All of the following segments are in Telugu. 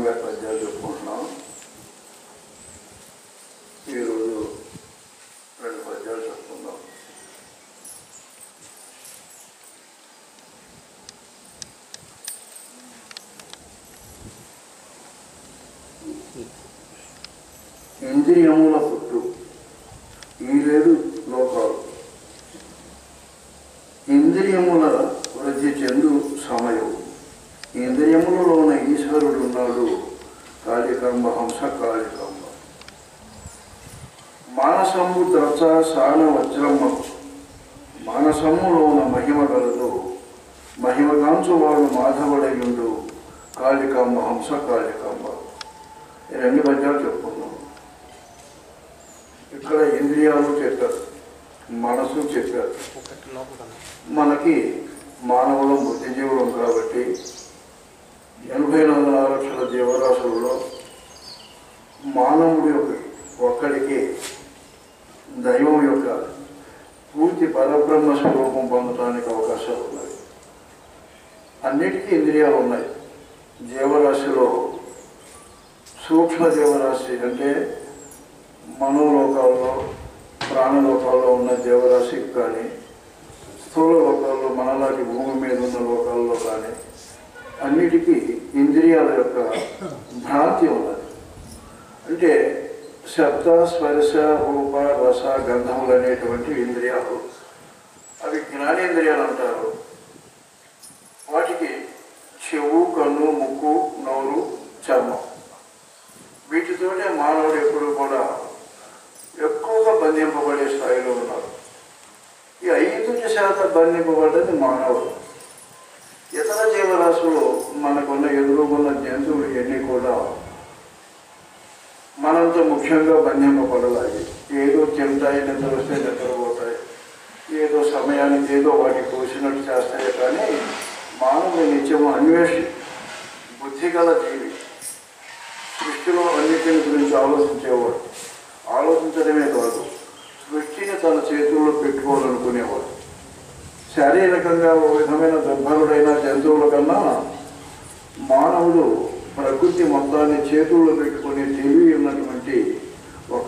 గారి పద్యాలు చెప్పుకుంటున్నాం ఈరోజు రెండు పద్యాలు చెప్పుకుందాం ఇంద్రియముల పుట్టు ఈ లేదు లోకాలు ఇంద్రియముల వృద్ధి చెందు సమయం ఇంద్రియములలోన ఈశ్వరుడు ఉన్నాడు కాళికంబ హంస కాళికంబ మానసము ద్రచ సాన వజ్రమ్మ మానసములోన మహిమ గలదు మహిమగాంచు వాడు మాధవుడయుండు కాళికంబ హంస కాళికంబ ఈ రెండు పద్యాలు చెప్పుకున్నాం ఇక్కడ ఇంద్రియాలు చెప్పారు మనసు చెప్పారు ఒకటి లోపల మనకి మానవులం బుద్ధిజీవులం కాబట్టి ఎనభై నాలుగు లక్షల జీవరాశులలో మానవుడి యొక్క ఒక్కడికి దైవం యొక్క పూర్తి పరబ్రహ్మ స్వరూపం పొందడానికి అవకాశాలు ఉన్నాయి అన్నిటికీ ఇంద్రియాలు ఉన్నాయి జీవరాశిలో సూక్ష్మ జీవరాశి అంటే మనోలోకాల్లో ప్రాణలోకాల్లో ఉన్న జీవరాశికి కానీ స్థూల లోకాల్లో మనలాంటి భూమి మీద ఉన్న లోకాల్లో కానీ అన్నిటికీ ఇంద్రియాల యొక్క భ్రాంతి ఉన్నది అంటే శబ్ద స్పర్శ రూప రస గంధములు అనేటువంటి ఇంద్రియాలు అవి జ్ఞానేంద్రియాలు అంటారు వాటికి చెవు కన్ను ముక్కు నోరు చర్మం వీటితోనే మానవుడు ఎప్పుడు కూడా ఎక్కువగా బంధింపబడే స్థాయిలో ఉన్నారు ఈ ఐదు శాతం బంధింపబడ్డది మానవుడు ఇతర జీవరాశులు మనకున్న ఎదురుగున్న జంతువులు ఎన్ని కూడా మనంతో ముఖ్యంగా బంధింపబడలాగి ఏదో తింటాయి నిద్ర వస్తే నిద్రపోతాయి ఏదో సమయానికి ఏదో వాటికి కోసినట్టు చేస్తాయి కానీ మానవుడు నిత్యము అన్వేషి బుద్ధి గల జీవి సృష్టిలో అన్నిటిని గురించి ఆలోచించేవాడు ఆలోచించడమే కాదు సృష్టిని తన చేతుల్లో పెట్టుకోవాలనుకునేవాడు శారీరకంగా ఒక విధమైన దుర్బలుడైన జంతువుల కన్నా మానవుడు ప్రకృతి మొత్తాన్ని చేతుల్లో పెట్టుకుని తెలివి ఉన్నటువంటి ఒక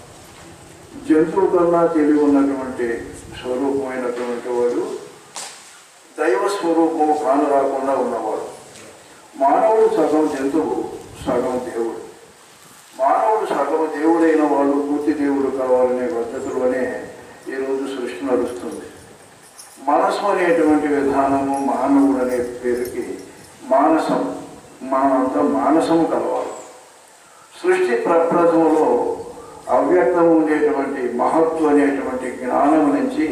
జంతువు కన్నా తెలివి ఉన్నటువంటి స్వరూపమైనటువంటి వాడు దైవ స్వరూపము కానరాకుండా ఉన్నవాడు మానవుడు సగం జంతువు సగం దేవుడు మానవుడు సగం దేవుడైన వాళ్ళు పూర్తి దేవుడు కావాలనే పద్ధతిలోనే ఈరోజు సృష్టి నడుస్తుంది మనసు అనేటువంటి విధానము మానవుడు అనే పేరుకి మానసం మనంతా మానసము కలవాలి సృష్టి ప్రప్రథములో అవ్యక్తము ఉండేటువంటి మహత్వం అనేటువంటి జ్ఞానము నుంచి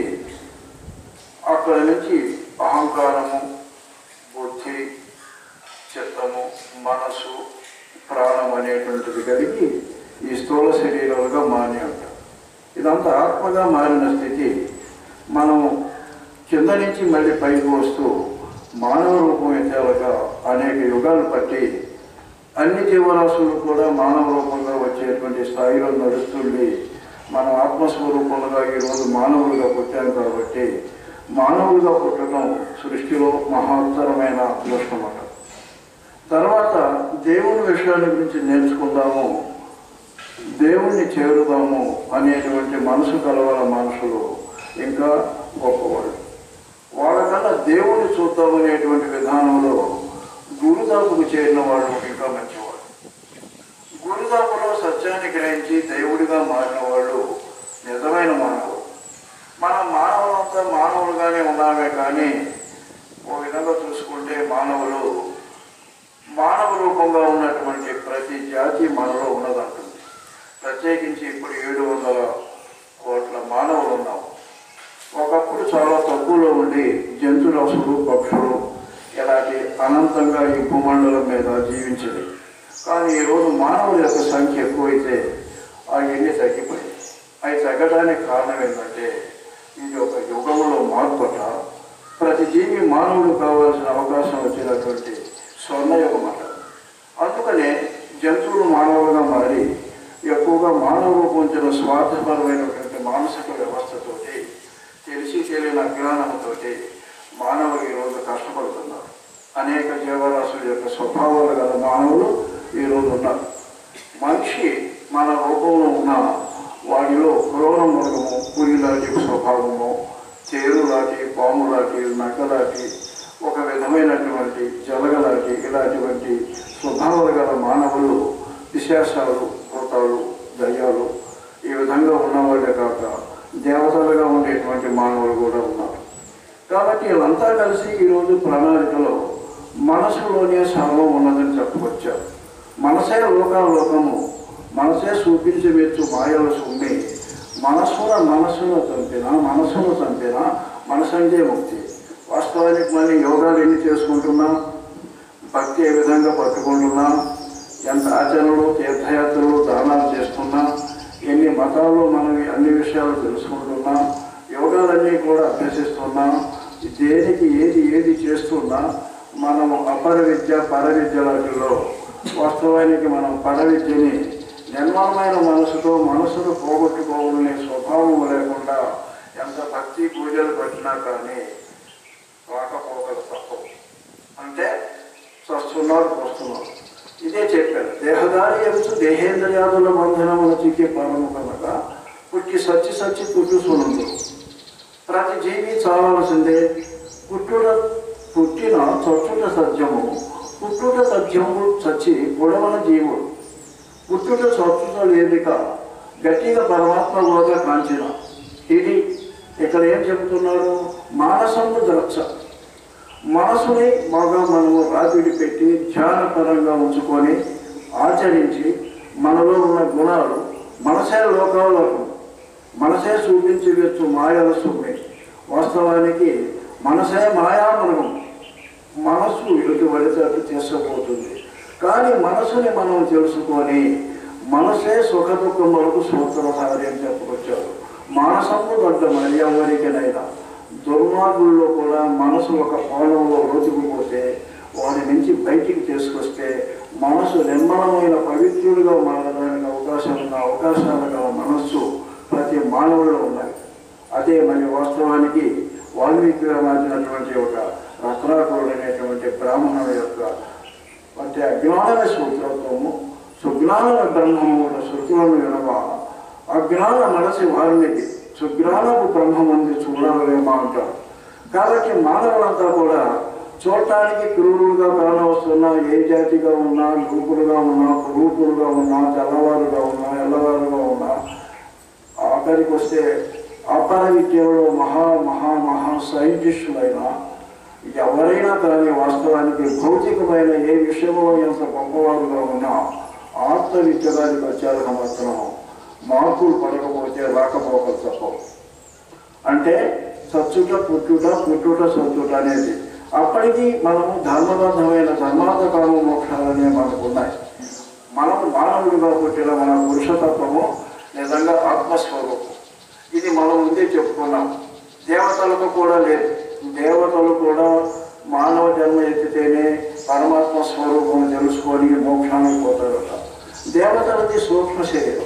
అక్కడ నుంచి అహంకారము బుద్ధి చిత్తము మనసు ప్రాణం అనేటువంటిది కలిగి ఈ స్థూల శరీరాలుగా మారి అంటారు ఇదంతా ఆత్మగా మారిన స్థితి మనం కింద నుంచి మళ్ళీ పైకి వస్తూ మానవ రూపం ఎత్తేలాగా అనేక యుగాలు పట్టి అన్ని జీవరాశులు కూడా మానవ రూపంగా వచ్చేటువంటి స్థాయిలో నడుస్తుంది మనం ఆత్మస్వరూపంగా ఈరోజు మానవులుగా పుట్టాం కాబట్టి మానవులుగా పుట్టడం సృష్టిలో మహత్తరమైన అదృష్టం తర్వాత దేవుని విషయాల గురించి నేర్చుకుందాము దేవుణ్ణి చేరుదాము అనేటువంటి మనసు కలవల మనుషులు ఇంకా గొప్పవాళ్ళు వాళ్ళకన్నా దేవుణ్ణి చూద్దామనేటువంటి విధానంలో గురుదాపుకు చేరిన వాళ్ళు ఇంకా మంచివాళ్ళు గురుదాపులో సత్యాన్ని గ్రహించి దేవుడిగా మారిన వాళ్ళు నిజమైన మానవులు మన మానవులంతా మానవులుగానే ఉన్నామే కానీ ఓ విధంగా చూసుకుంటే మానవులు మానవ రూపంగా ఉన్నటువంటి ప్రతి జాతి మనలో ఉన్నదంటుంది ప్రత్యేకించి ఇప్పుడు ఏడు వందల కోట్ల మానవులు ఉన్నాం ఒకప్పుడు చాలా తక్కువలో ఉండి జంతురాశులు పక్షులు ఇలాంటి అనంతంగా ఈ భూమండలం మీద జీవించేది కానీ ఈరోజు మానవుల యొక్క సంఖ్య ఎక్కువైతే ఆ ఎన్ని తగ్గిపోయాయి అవి తగ్గడానికి కారణం ఏంటంటే ఇది ఒక యుగంలో మార్పట ప్రతి జీవి మానవుడు కావాల్సిన అవకాశం వచ్చినటువంటి స్వర్ణయుగం అట అందుకనే జంతువులు మానవులుగా మారి ఎక్కువగా మానవ రూపొందిన స్వార్థపరమైనటువంటి మానసిక వ్యవస్థతోటి తెలిసి తెలియని అజ్ఞానంతో మానవులు ఈరోజు కష్టపడుతున్నారు అనేక జీవరాశుల యొక్క స్వభావాలు గల మానవులు ఈరోజు ఉన్నారు మనిషి మన రూపంలో ఉన్న వాడిలో క్రూర మృగము పులి లాంటి స్వభావము చేరు లాంటి పాము లాంటి నక్క లాంటి ఒక విధమైనటువంటి జలగ లాంటి ఇలాంటివంటి స్వభావాలు గల మానవులు విశేషాలు భూతాలు దయ్యాలు ఈ విధంగా ఉన్నవాళ్ళే కాక దేవతలుగా ఉండేటువంటి మానవులు కూడా ఉన్నారు కాబట్టి వీళ్ళంతా కలిసి ఈరోజు ప్రణాళికలో మనసులోనే సర్వం ఉన్నదని చెప్పుకొచ్చారు మనసే లోకాలోకము మనసే చూపించి మెచ్చు మాయల సుమ్మి మనసున మనసును చంపిన మనసును చంపిన మనసంగే ముక్తి వాస్తవానికి మళ్ళీ యోగాలు ఎన్ని చేసుకుంటున్నా భక్తి ఏ విధంగా పట్టుకుంటున్నా ఎంత ఆచరణలు తీర్థయాత్రలు దానాలు చేస్తున్నా ఎన్ని మతాలు మనం అన్ని విషయాలు తెలుసుకుంటున్నా యోగాలన్నీ కూడా అభ్యసిస్తున్నా దేనికి ఏది ఏది చేస్తున్నా మనము అపర విద్య పర విద్య వాటిల్లో వాస్తవానికి మనం పర విద్యని నిర్మలమైన మనసుతో మనసును పోగొట్టుకోవాలనే స్వభావం లేకుండా ఎంత భక్తి పూజలు పట్టినా కానీ రాకపోకలు తప్పవు అంటే చస్తున్నారు వస్తున్నారు ఇదే చెప్పారు దేహదారి ఎంచు దేహేంద్రియాదుల బంధనముల చిక్కే పరము కనుక పుట్టి సచ్చి సచ్చి పుట్టుసునందు ప్రతి జీవి చావలసిందే పుట్టుట పుట్టిన చచ్చుట సత్యము పుట్టుట సత్యము చచ్చి పొడవన జీవుడు పుట్టుట చచ్చుట లేదిక గట్టిగా పరమాత్మ గోగా కాంచిన ఇది ఇక్కడ ఏం చెబుతున్నాడు మానసము ద్రక్ష మనసుని బాగా మనము రాపిడి పెట్టి ధ్యానపరంగా ఉంచుకొని ఆచరించి మనలో ఉన్న గుణాలు మనసే లోకాలకు మనసే చూపించి వచ్చు మాయల సుమ్మి వాస్తవానికి మనసే మాయామృగం మనసు ఎటు పడితే అటు తీసుకుపోతుంది కానీ మనసుని మనం తెలుసుకొని మనసే సుఖ దుఃఖములకు సూత్రధారి అని చెప్పుకొచ్చారు మానసము దొడ్డ మరి ఎవరికైనా దుర్మార్గుల్లో కూడా మనసు ఒక కోణంలో రోజుకుపోతే వాడి నుంచి బయటికి తీసుకొస్తే మనసు నిర్మలమైన పవిత్రుడిగా మారడానికి అవకాశం ఉన్న అవకాశాలు గల మనస్సు ప్రతి మానవుల్లో ఉన్నాయి అదే మరి వాస్తవానికి వాల్మీకిగా మార్చినటువంటి ఒక రత్నాకుడు అనేటువంటి బ్రాహ్మణుల యొక్క అంటే అజ్ఞానమే సూత్రత్వము సుజ్ఞాన బ్రహ్మము కూడా శృతులను వినవ అజ్ఞాన మనసి వాల్మీకి సుజ్ఞానపు బ్రహ్మమంది చూడలేమా అంటారు కాబట్టి మానవులంతా కూడా చూడటానికి క్రూరులుగా కానవస్తున్నా ఏ జాతిగా ఉన్నా రూపులుగా ఉన్నా రూపులుగా ఉన్నా తెల్లవారుగా ఉన్నా ఎల్లవారుగా ఉన్నా ఆఖరికి వస్తే అపర విద్యలో మహా మహా మహా సైంటిస్టులైనా ఎవరైనా కానీ వాస్తవానికి భౌతికమైన ఏ విషయంలో ఎంత గొప్పవారుగా ఉన్నా ఆత్మ విద్యడానికి వచ్చాక మాత్రం మార్పులు పడకపోతే రాకపోకలు తప్పవు అంటే సచ్చుట పుట్టుట పుట్టుట సచ్చుట అనేది అప్పటికి మనము ధర్మబద్ధమైన ధర్మార్థ కామ మోక్షాలనే మనకు ఉన్నాయి మనము మానవుడిగా పుట్టిన మన పురుషతత్వము నిజంగా ఆత్మస్వరూపం ఇది మనం ముందే చెప్పుకున్నాం దేవతలకు కూడా లేదు దేవతలు కూడా మానవ జన్మ ఎత్తితేనే పరమాత్మ స్వరూపం తెలుసుకొని మోక్షానికి పోతారట దేవతలది సూక్ష్మ శరీరం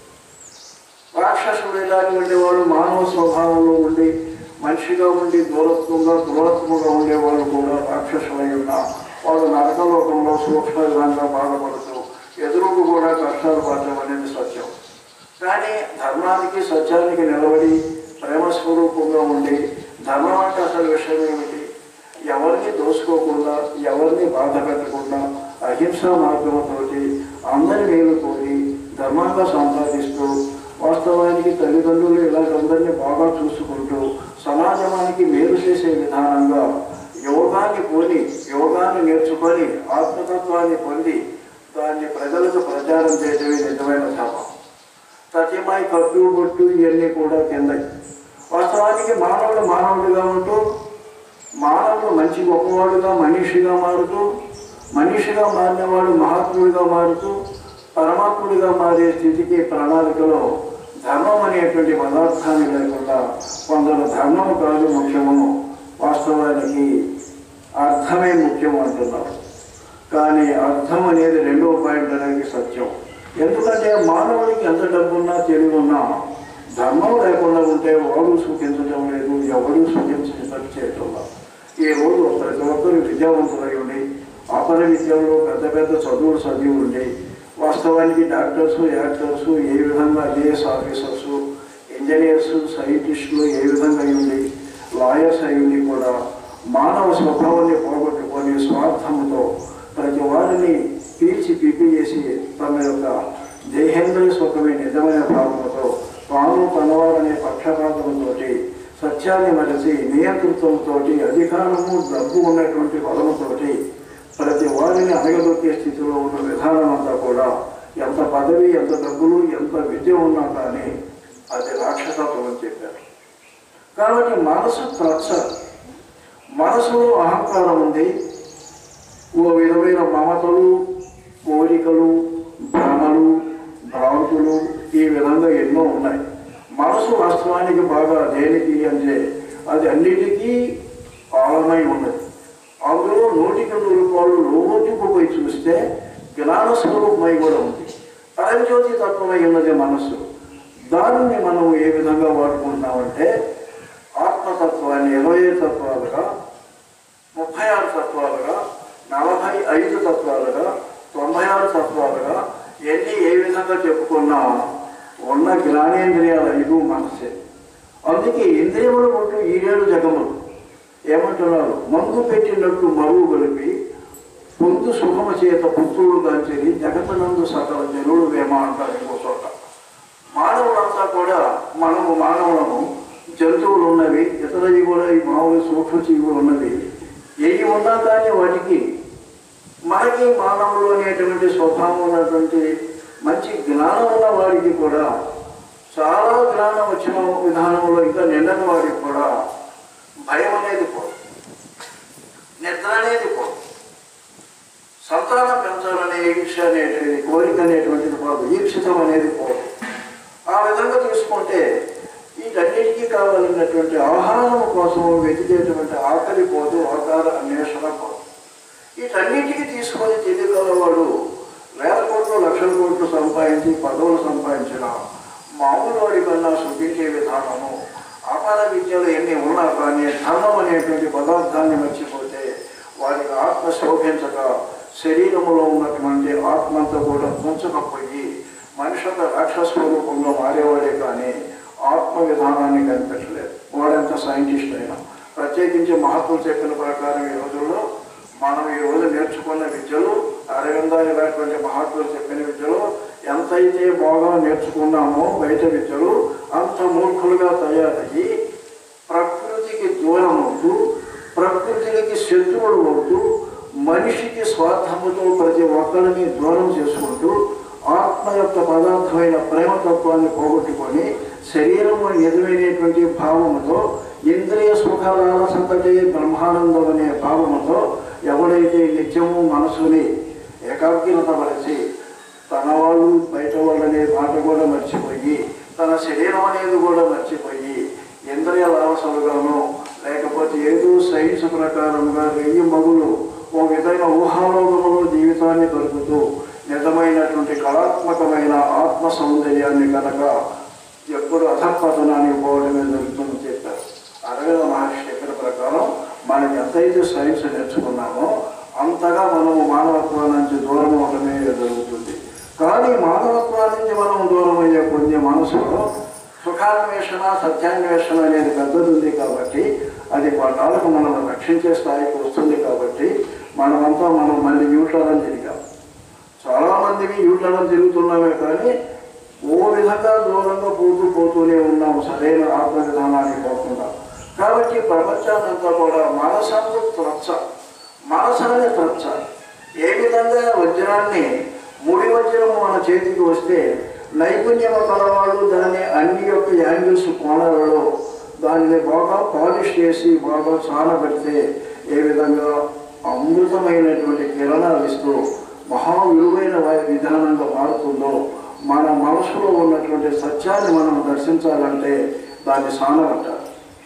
రాక్షసుడు ఇలాంటి ఉండేవాళ్ళు మానవ స్వభావంలో ఉండి మనిషిగా ఉండి దూరత్వంగా దూరత్వంగా ఉండేవాళ్ళు కూడా రాక్షసులై ఉన్న వాళ్ళు నరకలోకంలో సూక్ష్మ విధంగా బాధపడుతూ ఎదురుకు కూడా కష్టాలు పడటం అనేది సత్యం కానీ ధర్మానికి సత్యానికి నిలబడి ప్రేమ స్వరూపంగా ఉండి ధర్మం అంటే అసలు విషయం ఏమిటి ఎవరిని దోసుకోకుండా ఎవరిని బాధ పెట్టకుండా అహింసా మార్గంతోటి అందరి మేలు కోరి ధర్మంగా సంపాదిస్తూ వాస్తవానికి తల్లిదండ్రులు ఇలాంటి బాగా చూసుకుంటూ సమాజానికి మేలు చేసే విధానంగా యోగాన్ని పోని యోగాన్ని నేర్చుకొని ఆత్మతత్వాన్ని పొంది దాన్ని ప్రజలకు ప్రచారం చేయడమే నిజమైన ధర్మం సత్యమై కట్టు బొట్టు ఇవన్నీ కూడా కింద వాస్తవానికి మానవుడు మానవుడిగా ఉంటూ మానవుడు మంచి గొప్పవాడుగా మనిషిగా మారుతూ మనిషిగా మారినవాడు మహాత్ముడిగా మారుతూ పరమాత్ముడిగా మారే స్థితికి ప్రణాళికలో ధర్మం అనేటువంటి పదార్థాన్ని లేకుండా కొందరు ధర్మం కాదు ముఖ్యము వాస్తవానికి అర్థమే ముఖ్యం అంటున్నారు కానీ అర్థం అనేది రెండవ పాయింట్ అనేది సత్యం ఎందుకంటే మానవుడికి ఎంత డబ్బున్నా తెలివి ఉన్నా ధర్మం లేకుండా ఉంటే వాడు సుఖించడం లేదు ఎవడు సుఖించడం చేయటం లేదు. ఈ రోజు ప్రతి ఒక్కరు విద్యావంతులై ఉండి అపర విద్యల్లో పెద్ద పెద్ద చదువులు చదివి ఉండి వాస్తవానికి డాక్టర్స్ యాక్టర్స్ ఏ విధంగా ఐఏఎస్ ఆఫీసర్స్ ఇంజనీర్స్ సైంటిస్టులు ఏ విధంగా అయి ఉండి లాయర్స్ అయి ఉండి కూడా మానవ స్వభావాన్ని పోగొట్టుకొని స్వార్థంతో ప్రతి వారిని పీల్చి పిప్పి చేసి తమ యొక్క దేహేంద్రియ సుఖమే నిజమైన భావనతో తాను తనవారనే పక్షపాతంతో సత్యాన్ని మరచి నియంతృత్వంతో అధికారము డబ్బు ఉన్నటువంటి బలముతోటి ప్రతి వారిని అణగదొక్కే స్థితిలో ఉన్న విధానం అంతా కూడా ఎంత పదవి ఎంత డబ్బులు ఎంత విద్య ఉన్నా కానీ అది రాక్షసత్వం అని చెప్పారు కాబట్టి మనసు త్రచ్చ మనసులో అహంకారం ఉంది ఓ విధమైన మమతలు కోరికలు భ్రమలు భ్రాంతులు ఈ విధంగా ఎన్నో ఉన్నాయి మనసు వాస్తవానికి బాగా దేనికి అంటే అది అన్నిటికీ ఆలమై ఉన్నది అందులో నూటికి నూరు రూపాయలు లోతుకు పోయి చూస్తే జ్ఞాన స్వరూపమై కూడా ఉంది పరంజ్యోతి తత్వమై ఉన్నది మనస్సు దానిని మనం ఏ విధంగా వాడుకుంటున్నామంటే ఆత్మతత్వాన్ని ఇరవై తత్వాలుగా ముప్పై ఆరు తత్వాలుగా నలభై ఐదు తత్వాలుగా తొంభై ఆరు తత్వాలుగా ఎన్ని ఏ విధంగా చెప్పుకున్నా ఉన్న జ్ఞానేంద్రియాలు ఐదు మనసే అందుకే ఇంద్రియములు ఉంటూ ఈడేడు జగములు ఏమంటున్నారు మందు పెట్టినట్టు మరువు కలిపి పొందు సుఖమ చేత పుత్రుడు కాంచేది జగతనందు సకల జనుడు వేమ అంటారు ఇంకో చోట మానవులంతా కూడా మనము మానవులము జంతువులు ఉన్నవి ఇతరవి కూడా ఈ మామూలు సూక్ష్మ జీవులు ఉన్నవి ఏవి ఉన్నా కానీ వాటికి మనకి మానవులు అనేటువంటి స్వభావం ఉన్నటువంటి మంచి జ్ఞానం ఉన్న వాడికి కూడా చాలా జ్ఞానం వచ్చిన విధానంలో ఇంకా నిండని వాడికి కూడా భయం అనేది పోదు నిద్ర అనేది పోదు సంతానం పెంచాలనే ఈక్ష అనేటువంటి కోరిక అనేటువంటిది పోదు ఈక్షితం అనేది పోదు ఆ విధంగా తీసుకుంటే వీటన్నిటికీ కావాలన్నటువంటి ఆహారం కోసం వెతికేటువంటి ఆకలి పోదు ఆకార అన్వేషణ పోదు వీటన్నిటికీ తీసుకొని తెలియగలవాడు వేల కోట్లు లక్షల కోట్లు సంపాదించి పదవులు సంపాదించిన మామూలు వాడి కన్నా సుఖించే విధానము అపార విద్యలు ఎన్ని ఉన్నా కానీ ధర్మం అనేటువంటి పదార్థాన్ని మర్చిపోతే వారికి ఆత్మ శోభించక శరీరములో ఉన్నటువంటి ఆత్మంతా కూడా పుంచకపోయి మనిషి ఒక రాక్షస రూపంలో మారేవాడే కానీ ఆత్మ విధానాన్ని కనిపెట్టలేదు వాడంత సైంటిస్ట్ అయినా ప్రత్యేకించి మహాత్ములు చెప్పిన ప్రకారం ఈ రోజుల్లో మనం ఈ రోజు నేర్చుకున్న విద్యలు అరవిందాలటువంటి మహాత్ములు చెప్పిన విద్యలు ఎంతైతే బాగా నేర్చుకున్నామో బయట విద్యలు అంత మూర్ఖులుగా తయారయ్యి ప్రకృతికి దూరం అవుతూ ప్రకృతికి శత్రువుడు అవుతూ మనిషికి స్వార్థముతో ప్రతి ఒక్కరిని దూరం చేసుకుంటూ ఆత్మ యొక్క పదార్థమైన ప్రేమతత్వాన్ని పోగొట్టుకొని శరీరము నిజమైనటువంటి భావముతో ఇంద్రియ సుఖాల సంతటి బ్రహ్మానందం అనే భావముతో ఎవడైతే నిత్యము మనసుని ఏకాగ్రతపరిచి తన వాళ్ళు బయట వాళ్ళనే మాట కూడా మర్చిపోయి తన శరీరం అనేది కూడా మర్చిపోయి ఇంద్రియ లాలసలుగాను లేకపోతే ఏదో సైన్స్ ప్రకారంగా వెయ్యి మగులు ఓ విధమైన ఊహాలోకములో జీవితాన్ని దొరుకుతూ నిజమైనటువంటి కళాత్మకమైన ఆత్మ సౌందర్యాన్ని కనుక ఎప్పుడు అధపతనానికి పోవడమే జరుగుతుందని చెప్పారు అరవింద మహర్షి చెప్పిన ప్రకారం మనం ఎంతైతే సైన్స్ నేర్చుకున్నామో అంతగా మనము మానవత్వం నుంచి దూరం అవడమే జరుగుతుంది కానీ మానవత్వం నుంచి మనం దూరం అయ్యే కొద్ది మనసులో సుఖాన్వేషణ సత్యాన్వేషణ అనేది పెద్దది ఉంది కాబట్టి అది కొన్నాళ్ళకు మనల్ని రక్షించే స్థాయికి వస్తుంది కాబట్టి మనమంతా మనం మళ్ళీ యూటర్న్ తిరిగాం చాలా మందికి యూటర్న్ తిరుగుతున్నామే కానీ ఓ విధంగా దూరంగా పోతూ పోతూనే ఉన్నాము సరైన ఆత్మ విధానానికి పోకుండా కాబట్టి ప్రపంచానంతా కూడా మనసందు త్రచ్చ మనసాన్ని త్రచ్చ ఏ విధంగా వజ్రాన్ని ముడి వజ్రం మన చేతికి వస్తే నైపుణ్యము కలవాళ్ళు దాన్ని అన్ని యొక్క యాంగిల్స్ కోణాలలో దానిని బాగా పాలిష్ చేసి బాగా సానబెడితే ఏ విధంగా అమృతమైనటువంటి కిరణాలు ఇస్తూ మహా విలువైన వారి విధానంగా మారుతుందో మన మనసులో ఉన్నటువంటి సత్యాన్ని మనం దర్శించాలంటే దాన్ని సానబట్టాలి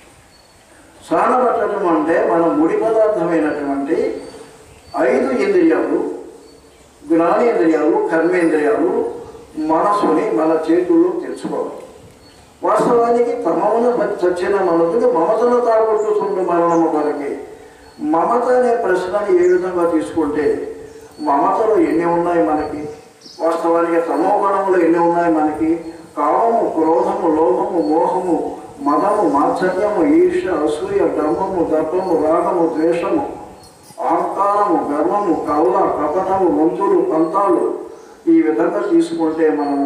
సానబట్టడం అంటే మన ముడి పదార్థమైనటువంటి ఐదు ఇంద్రియాలు జ్ఞానేంద్రియాలు కర్మేంద్రియాలు మనసుని మన చేతుల్లో తెచ్చుకోవాలి వాస్తవానికి తమమున చచ్చిన మనసుని మమతను తాగొట్టుతుండు మరణము కొరకి మమత అనే ప్రశ్నని ఏ విధంగా తీసుకుంటే మమతలు ఎన్ని ఉన్నాయి మనకి వాస్తవానికి తమోగుణములు ఎన్ని ఉన్నాయి మనకి కామము క్రోధము లోభము మోహము మదము మాత్సర్యము ఈర్ష అసూయ ధర్మము దర్పము రాగము ద్వేషము అహంకారము గర్వము కౌల కపటము వంతులు పంతాలు ఈ విధంగా తీసుకుంటే మనము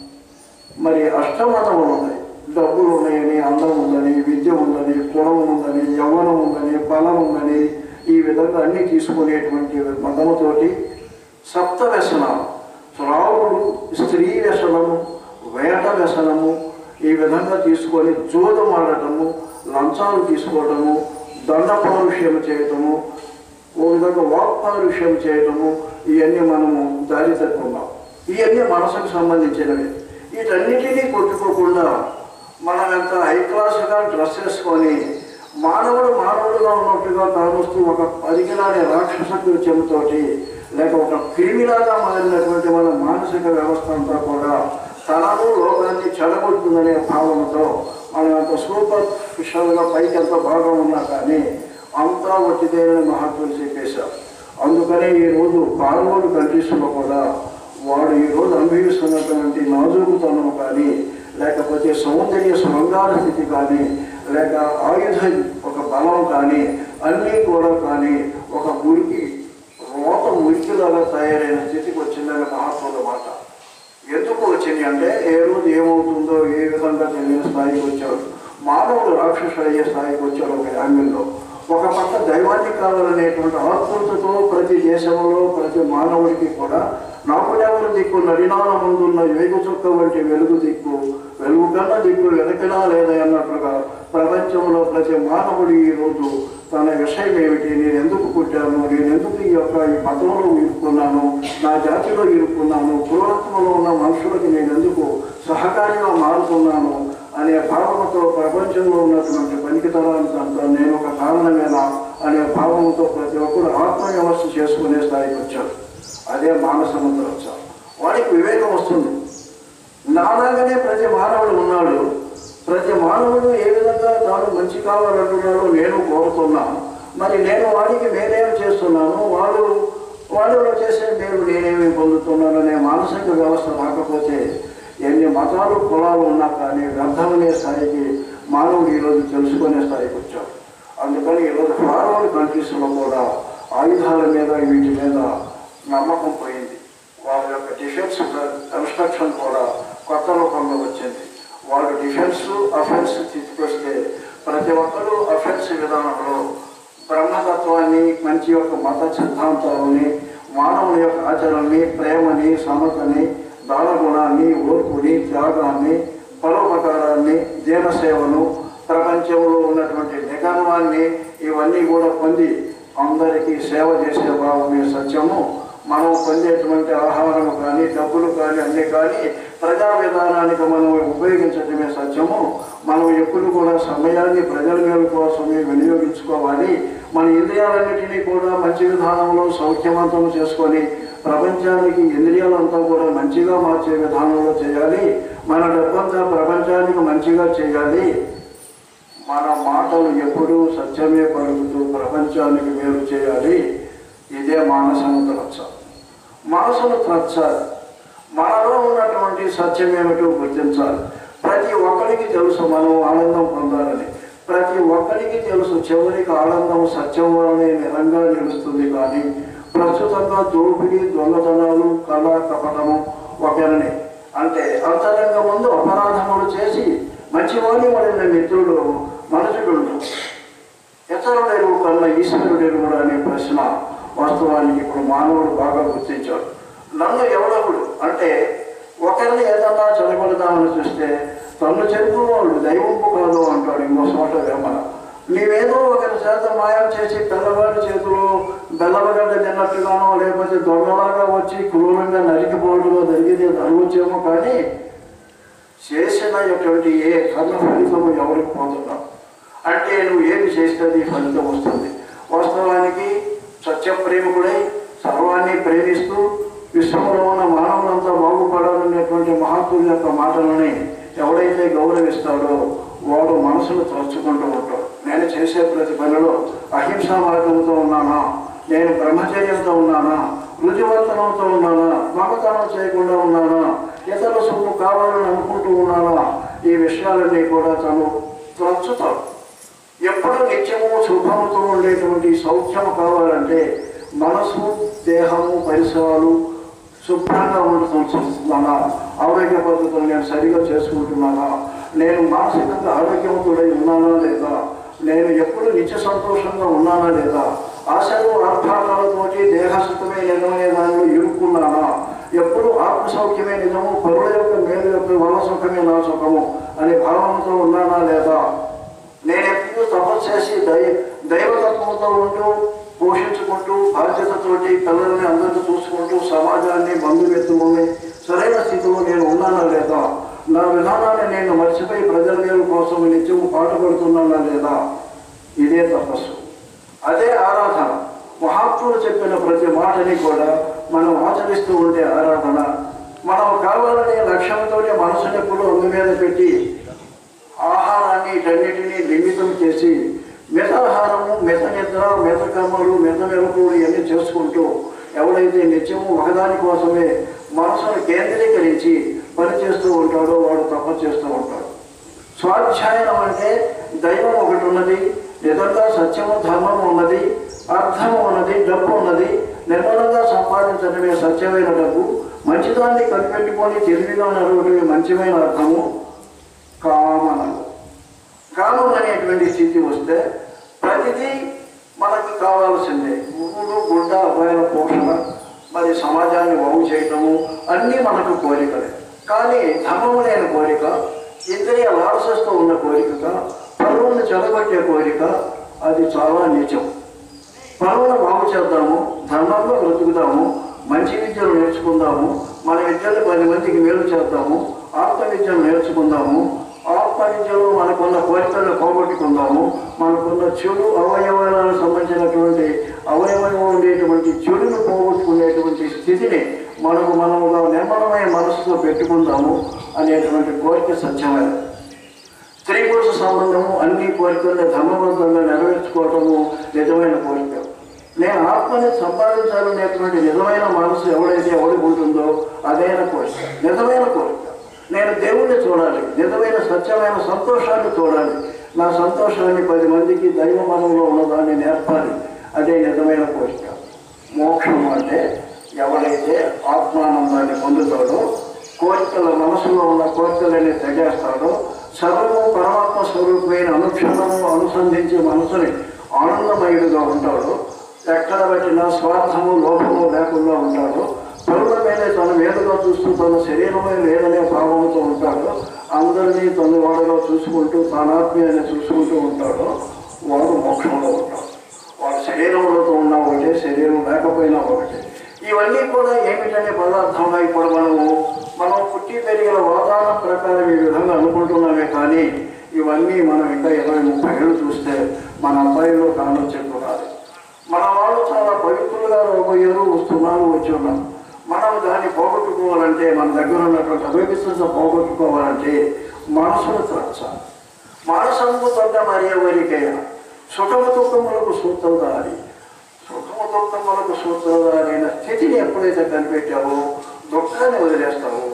మరి అష్టమతములు ఉన్నాయి డబ్బులు ఉన్నాయని అందం ఉందని విద్య ఉందని కులం ఉందని యవ్వనం ఉందని బలం ఉందని ఈ విధంగా అన్ని తీసుకునేటువంటి మతముతోటి సప్త వ్యసనాలు త్రావుడు స్త్రీ వ్యసనము వేట వ్యసనము ఈ విధంగా తీసుకొని జోదం ఆడటము లంచాలు తీసుకోవటము దండ పౌరుషం చేయటము ఓ విధంగా వాక్ పౌరుషం చేయటము ఇవన్నీ మనము దారి తప్పున్నాం ఇవన్నీ మనసుకు సంబంధించినవి వీటన్నిటినీ కొట్టుకోకుండా మనం ఎంత హై క్లాస్గా డ్రెస్ వేసుకొని మానవుడు మానవుడుగా ఉన్నట్టుగా కానుస్తూ ఒక పరిగిలానే రాక్షస కృత్యంతోటి లేక ఒక క్రిమిలాగా మారినటువంటి మన మానసిక వ్యవస్థ అంతా కూడా తనను లోకాన్ని చెడగొడుతుందనే భావనతో మనం అంత సూపర్ ఫిషల్గా పైకి ఎంత బాగా ఉన్నా కానీ అంతా వచ్చిదేనని మహాత్ములు చెప్పేశారు అందుకనే ఈరోజు పాల్గొడు కంట్రీస్లో కూడా వాడు ఈరోజు అనుభవిస్తున్నటువంటి నాజుకుతనం కానీ లేకపోతే సౌందర్య శృంగార స్థితి కానీ లేక ఆయుధ ఒక బలం కానీ అన్నీ కూడా కానీ ఒక మురికి రోత మురికిలాగా తయారైన స్థితికి వచ్చిందని మహాత్ముల మాట ఎందుకు వచ్చింది అంటే ఏ రోజు ఏమవుతుందో ఏ విధంగా తెలియని స్థాయికి వచ్చాడు మానవుడు రాక్షసుడు అయ్యే స్థాయికి వచ్చాడు ఒక యాంగిల్లో ఒక పక్క దైవాన్ని కావాలనేటువంటి ఆత్మతతో ప్రతి దేశంలో ప్రతి మానవుడికి కూడా నాకు ఎవరు దిక్కు నడినాల ముందున్న వేగు చుక్క వంటి వెలుగు దిక్కు వెలుగు కన్నా దిక్కు వెనకనా లేదా అన్నట్లుగా ప్రపంచంలో ప్రతి మానవుడు ఈరోజు తన విషయం ఏమిటి నేను ఎందుకు పుట్టాను నేను ఎందుకు ఈ యొక్క ఈ మతంలో ఇరుక్కున్నాను నా జాతిలో ఇరుక్కున్నాను పూర్వత్వంలో ఉన్న మనుషులకి నేను ఎందుకు సహకారిగా మారుతున్నాను అనే భావనతో ప్రపంచంలో ఉన్నటువంటి పనికితరానికి అంతా నేను ఒక కారణమేనా అనే భావంతో ప్రతి ఒక్కరు ఆత్మ వ్యవస్థ చేసుకునే స్థాయికి వచ్చాడు అదే మానసముద్ర వచ్చాడు వాడికి వివేకం వస్తుంది నాలాగానే ప్రతి మానవుడు ఉన్నాడు ప్రతి మానవుడు ఏ విధంగా తాను మంచి కావాలంటున్నాడో నేను కోరుతున్నా మరి నేను వాడికి మేలేం చేస్తున్నాను వాడు వాడిలో చేసే మేలు నేనేమి పొందుతున్నాను అనే మానసిక వ్యవస్థ రాకపోతే ఎన్ని మతాలు కులాలు ఉన్నా కానీ వ్యర్థమనే స్థాయికి మానవుడు ఈరోజు తెలుసుకునే స్థాయికి వచ్చాడు అందుకని ఈరోజు ఫార్వర్డ్ కంట్రీస్లో కూడా ఆయుధాల మీద వీటి మీద నమ్మకం పోయింది వాళ్ళ యొక్క డిఫెన్స్ కన్స్ట్రక్షన్ కూడా కొత్త రూపంలో వచ్చింది వాళ్ళు డిఫెన్స్ అఫెన్స్ తీసుకొస్తే ప్రతి ఒక్కరూ అఫెన్స్ విధానంలో బ్రహ్మతత్వాన్ని మంచి యొక్క మత సిద్ధాంతాలని మానవుని యొక్క ఆచరణని ప్రేమని సమతని దానగుణాన్ని ఓర్పుని త్యాగాన్ని పరోపకారాన్ని దీనసేవను ప్రపంచంలో ఉన్నటువంటి నిగర్వాన్ని ఇవన్నీ కూడా పొంది అందరికీ సేవ చేసే భావమే సత్యము మనం పొందేటువంటి ఆహారం కానీ డబ్బులు కానీ అన్నీ కానీ ప్రజా విధానానికి మనం ఉపయోగించడమే సత్యము మనం ఎప్పుడు కూడా సమయాన్ని ప్రజల మేలు కోసమే వినియోగించుకోవాలి మన ఇంద్రియాలన్నిటినీ కూడా మంచి విధానంలో సౌఖ్యవంతం చేసుకొని ప్రపంచానికి ఇంద్రియాలంతా కూడా మంచిగా మార్చే విధానంలో చేయాలి మన డబ్బంతా ప్రపంచానికి మంచిగా చేయాలి మన మాటలు ఎప్పుడూ సత్యమే పలుకుతూ ప్రపంచానికి మేలు చేయాలి ఇదే మానసము త్రచ్చ మనసును త్రచ్చాలి మనలో ఉన్నటువంటి సత్యం ఏమిటో గుర్తించాలి ప్రతి ఒక్కరికి తెలుసు మనం ఆనందం పొందాలని ప్రతి ఒక్కరికి తెలుసు చివరికి ఆనందం సత్యం వల్లనే నిరంగా నిలుస్తుంది కానీ ప్రస్తుతంగా దోపిడీ దొంగతనాలు కళ కపటము ఒకరిని అంటే అంతరంగ ముందు అపరాధములు చేసి మంచివాడి పడిన మిత్రుడు మనుషుడు ఇతరుడెరువు కన్నా ఈశ్వరుడెరువుడు అనే ప్రశ్న వాస్తవానికి ఇప్పుడు మానవుడు బాగా గుర్తించాడు నన్ను ఎవడవుడు అంటే ఒకరిని ఏదన్నా చెడగొడదామని చూస్తే తన్ను చెరుపువాడు దైవంపు కాదు అంటాడు ఇంకో చోట వేమన నీవేదో ఒకరి చేత మాయం చేసి పిల్లవాడి చేతిలో బెల్లవగడ్డ తిన్నట్టుగానో లేకపోతే దొంగలాగా వచ్చి క్రూరంగా నరికిపోవడంలో జరిగేది జరగవచ్చేమో కానీ చేసిన ఎటువంటి ఏ కర్మ ఫలితము ఎవరికి పోతున్నాం అంటే నువ్వు ఏమి చేస్తే అది ఫలితం వస్తుంది వాస్తవానికి సత్యప్రేమికుడై సర్వాన్ని ప్రేమిస్తూ విశ్వంలో ఉన్న మానవులంతా బాగుపడాలనేటువంటి మహాత్ముల యొక్క మాటలని ఎవడైతే గౌరవిస్తాడో వాడు మనసును తలుచుకుంటూ ఉంటాడు నేను చేసే ప్రతి పనిలో అహింసా మార్గంతో ఉన్నానా నేను బ్రహ్మచర్యంతో ఉన్నానా రుచివర్తనంతో ఉన్నానా మమతనం చేయకుండా ఉన్నానా ఇతరుల సొమ్ము కావాలని అనుకుంటూ ఉన్నానా ఈ విషయాలన్నీ కూడా తను ప్రస్తుతం ఎప్పుడు నిత్యము శుభముతో ఉండేటువంటి సౌఖ్యము కావాలంటే మనసు దేహము పరిసరాలు శుభ్రంగా ఉండటం చూస్తున్నానా ఆరోగ్య పద్ధతులు నేను సరిగా చేసుకుంటున్నానా నేను మానసికంగా ఆరోగ్యవంతుడై ఉన్నానా లేదా నేను ఎప్పుడు నిత్య సంతోషంగా ఉన్నానా లేదా ఆశలు ఆర్భాటాలతోటి దేహసుఖమే నిజమనే దానిలో ఇరుక్కున్నానా ఎప్పుడు ఆత్మ సౌఖ్యమే నిజము పరుల యొక్క మేలు యొక్క వల్ల సుఖమే నా సుఖము అనే భావనతో ఉన్నానా లేదా నేను ఎప్పుడు తపస్సు చేసి దై దైవతత్వంతో ఉంటూ పోషించుకుంటూ బాధ్యతతోటి పిల్లల్ని అందరినీ చూసుకుంటూ సమాజాన్ని బంధుమిత్రులని సరైన స్థితిలో నేను ఉన్నానా లేదా నా విధానాన్ని నేను మర్చిపోయి ప్రజల మేలు కోసం నిత్యం పాటుపడుతున్నానా లేదా ఇదే తపస్సు అదే ఆరాధన మహాత్ములు చెప్పిన ప్రతి మాటని కూడా మనం ఆచరిస్తూ ఉండే ఆరాధన మనం కావాలనే లక్ష్యంతో మనసుని ఎప్పుడు అందు మీద పెట్టి ఆహారాన్ని వీటన్నిటినీ నిమితం చేసి మితాహారము మిత నిద్ర మిత కర్మలు మిత మెలకులు ఇవన్నీ చేసుకుంటూ ఎవడైతే నిత్యము ఒకదాని కోసమే మనసును కేంద్రీకరించి పనిచేస్తూ ఉంటాడో వాడు తపస్సు చేస్తూ ఉంటాడు స్వాధ్యాయనం అంటే దైవం ఒకటి ఉన్నది నిజంగా సత్యము ధర్మము ఉన్నది అర్థము ఉన్నది డబ్బు ఉన్నది నిర్మలంగా సంపాదించడమే సత్యమైన డబ్బు మంచిదాన్ని కనిపెట్టుకొని తెలివిగా నడవడమే మంచిమైన అర్థము కామనలు కామం అనేటువంటి స్థితి వస్తే ప్రతిదీ మనకు కావాల్సిందే గురువులు గుడ్డ అబ్బాయిల పోషణ మరి సమాజాన్ని బాగు చేయటము అన్నీ మనకు కోరికలే కానీ ధర్మము లేని కోరిక ఇంద్రియ లాలసతో ఉన్న కోరికగా పరువును చెడగొట్టే కోరిక అది చాలా నిజం పరువును బాగు చేద్దాము ధర్మంలో బ్రతుకుదాము మంచి విద్యలు నేర్చుకుందాము మన విద్యలు పది మందికి మేలు చేద్దాము ఆత్మ విద్యలు నేర్చుకుందాము ఆత్మ విద్యలో మనకున్న కోరికలను పోగొట్టుకుందాము మనకున్న చెడు అవయవాలకు సంబంధించినటువంటి అవయవం ఉండేటువంటి చెడును పోగొట్టుకునేటువంటి స్థితిని మనకు మనముగా నిర్మలమైన మనసుతో పెట్టుకుందాము అనేటువంటి కోరిక సత్యమైన స్త్రీ పురుష సంబంధము అన్ని కోరికలను ధర్మబద్ధంగా నెరవేర్చుకోవటము నిజమైన కోరిక నేను ఆత్మని సంపాదించాలనేటువంటి నిజమైన మనసు ఎవడైతే ఎవడికి ఉంటుందో అదైన కోరిక నిజమైన కోరిక నేను దేవుణ్ణి చూడాలి నిజమైన సత్యమైన సంతోషాన్ని చూడాలి నా సంతోషాన్ని పది మందికి దైవ మనంలో ఉన్నదాన్ని నేర్పాలి అదే నిజమైన కోరిక మోక్షం అంటే ఎవడైతే ఆత్మానందాన్ని పొందుతాడో కోరికల మనసులో ఉన్న కోరికలని తెగేస్తాడో సర్వము పరమాత్మ స్వరూపమైన అనుక్షణము అనుసంధించి మనసుని ఆనందమయుడుగా ఉంటాడు ఎక్కడ పెట్టినా స్వార్థము లోపము లేకుండా ఉంటాడు పరుల మీదే తన మీదుగా చూస్తూ తన శరీరమే లేదనే భావంతో ఉంటాడు అందరినీ తన వాడుగా చూసుకుంటూ తన ఆత్మీయాన్ని చూసుకుంటూ ఉంటాడు వాడు మోక్షంలో ఉంటాడు వాడు శరీరంలో ఉన్న ఒకటే శరీరం లేకపోయినా ఒకటే ఇవన్నీ కూడా ఏమిటనే పదార్థంగా ఇప్పుడు మనము మనం పుట్టి పెరిగిన వాతావరణం ప్రకారం ఈ విధంగా అనుకుంటున్నామే కానీ ఇవన్నీ మనం ఇంకా ఇరవై ముప్పై ఏళ్ళు చూస్తే మన అబ్బాయిలో కానొచ్చేట్టున్నారు మన వాళ్ళు చాలా పవిత్రులుగా పోయారు వస్తున్నారు వచ్చి ఉన్నారు మనం దాన్ని పోగొట్టుకోవాలంటే మన దగ్గర ఉన్నటువంటి అభివిశ్వాస పోగొట్టుకోవాలంటే మనసును త్రచ్చాలి మనసంపు తొడ్డ మరియవరికైనా సుఖము దుఃఖములకు సూత్రధారి సుఖము దుఃఖములకు సూత్రధారి అయిన స్థితిని ఎప్పుడైతే కనిపెట్టావో దుఃఖాన్ని వదిలేస్తావో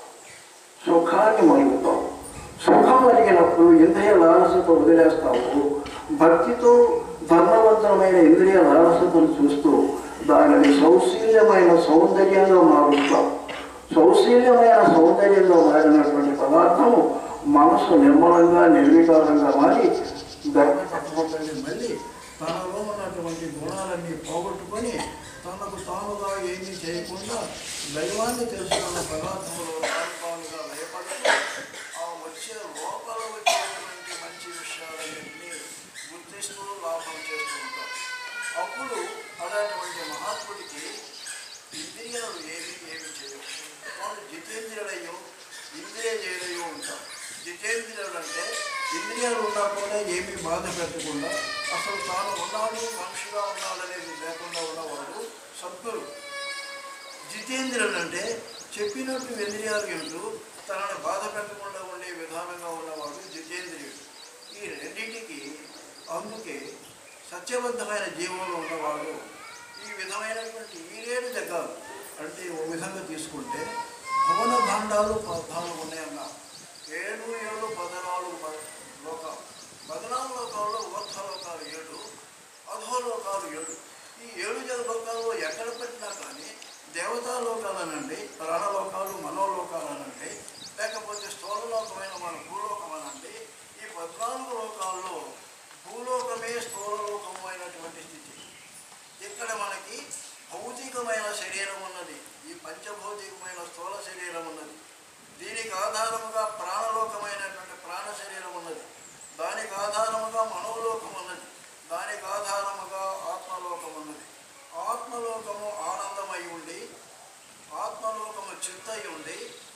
సుఖాన్ని మలుగుతావు సుఖం అడిగినప్పుడు ఇంద్రియ లాలసతో వదిలేస్తావు భక్తితో ధర్మవంతమైన ఇంద్రియ లాలసతను చూస్తూ దానిని సౌశీల్యమైన సౌందర్యంగా మారుస్తాం సౌశీల్యమైన సౌందర్యంగా మారినటువంటి పదార్థము మనసు నిర్మలంగా నిర్వికారంగా మారి ధర్మతత్వంలోని మళ్ళీ తనలో ఉన్నటువంటి గుణాలన్నీ పోగొట్టుకొని తనకు తానుగా ఏమీ చేయకుండా దైవాన్ని తెలుసుకున్న పదార్థములో తానుగా భయపడుతూ ఆ వచ్చే లోపల వచ్చేటువంటి మంచి విషయాలన్నింటినీ గుర్తిస్తూ లాభం చేస్తూ ఉంటారు అప్పుడు అలాంటి మహాత్ముడికి ఇంద్రియాలు ఏమి ఏమి చేయవు వాళ్ళు జితేంద్రియులయ్యో ఇంద్రియ జయులయ్యో ఉంటారు జితేంద్రియులు అంటే ఇంద్రియాలు ఉన్నా కూడా ఏమీ బాధ పెట్టకుండా అసలు తాను ఉన్నాడు మనిషిగా ఉన్నాడనేది లేకుండా ఉన్నవాడు సభ్యులు జితేంద్రులు అంటే చెప్పినట్టు ఇంద్రియాలు ఎందు తనను బాధ పెట్టకుండా ఉండే విధానంగా ఉన్నవాడు జితేంద్రియుడు ఈ రెండింటికి అందుకే సత్యబద్ధమైన జీవంలో ఉన్నవాడు ఈ విధమైనటువంటి ఈరేడు జగాలు అంటే ఓ విధంగా తీసుకుంటే భువన భాండాలు పద్నాలుగు ఉన్నాయన్న ఏడు ఏడు పద్నాలుగు ప- లోకాలు పద్నాలుగు లోకాల్లో ఊర్ధ్వలోకాలు ఏడు అధోలోకాలు ఏడు ఈ ఏడు జల లోకాల్లో ఎక్కడ పెట్టినా కానీ దేవతా లోకాలనండి ప్రాణలోకాలు మనోలోకాలు అనండి లేకపోతే స్థూలలోకమైన మన భూలోకం అనండి ఈ పద్నాలుగు లోకాల్లో భూలోకమే స్థూలలోకము అయినటువంటి స్థితి ఇక్కడ మనకి భౌతికమైన శరీరం ఉన్నది ఈ పంచభౌతికమైన స్థూల శరీరం ఉన్నది దీనికి ఆధారముగా ప్రాణలోకమైనటువంటి ప్రాణ శరీరం ఉన్నది దానికి ఆధారముగా మనోలోకం ఉన్నది దానికి ఆధారముగా ఆత్మలోకం ఉన్నది ఆత్మలోకము ఆనందమై ఉండి ఆత్మలోకము చిత్తై ఉండి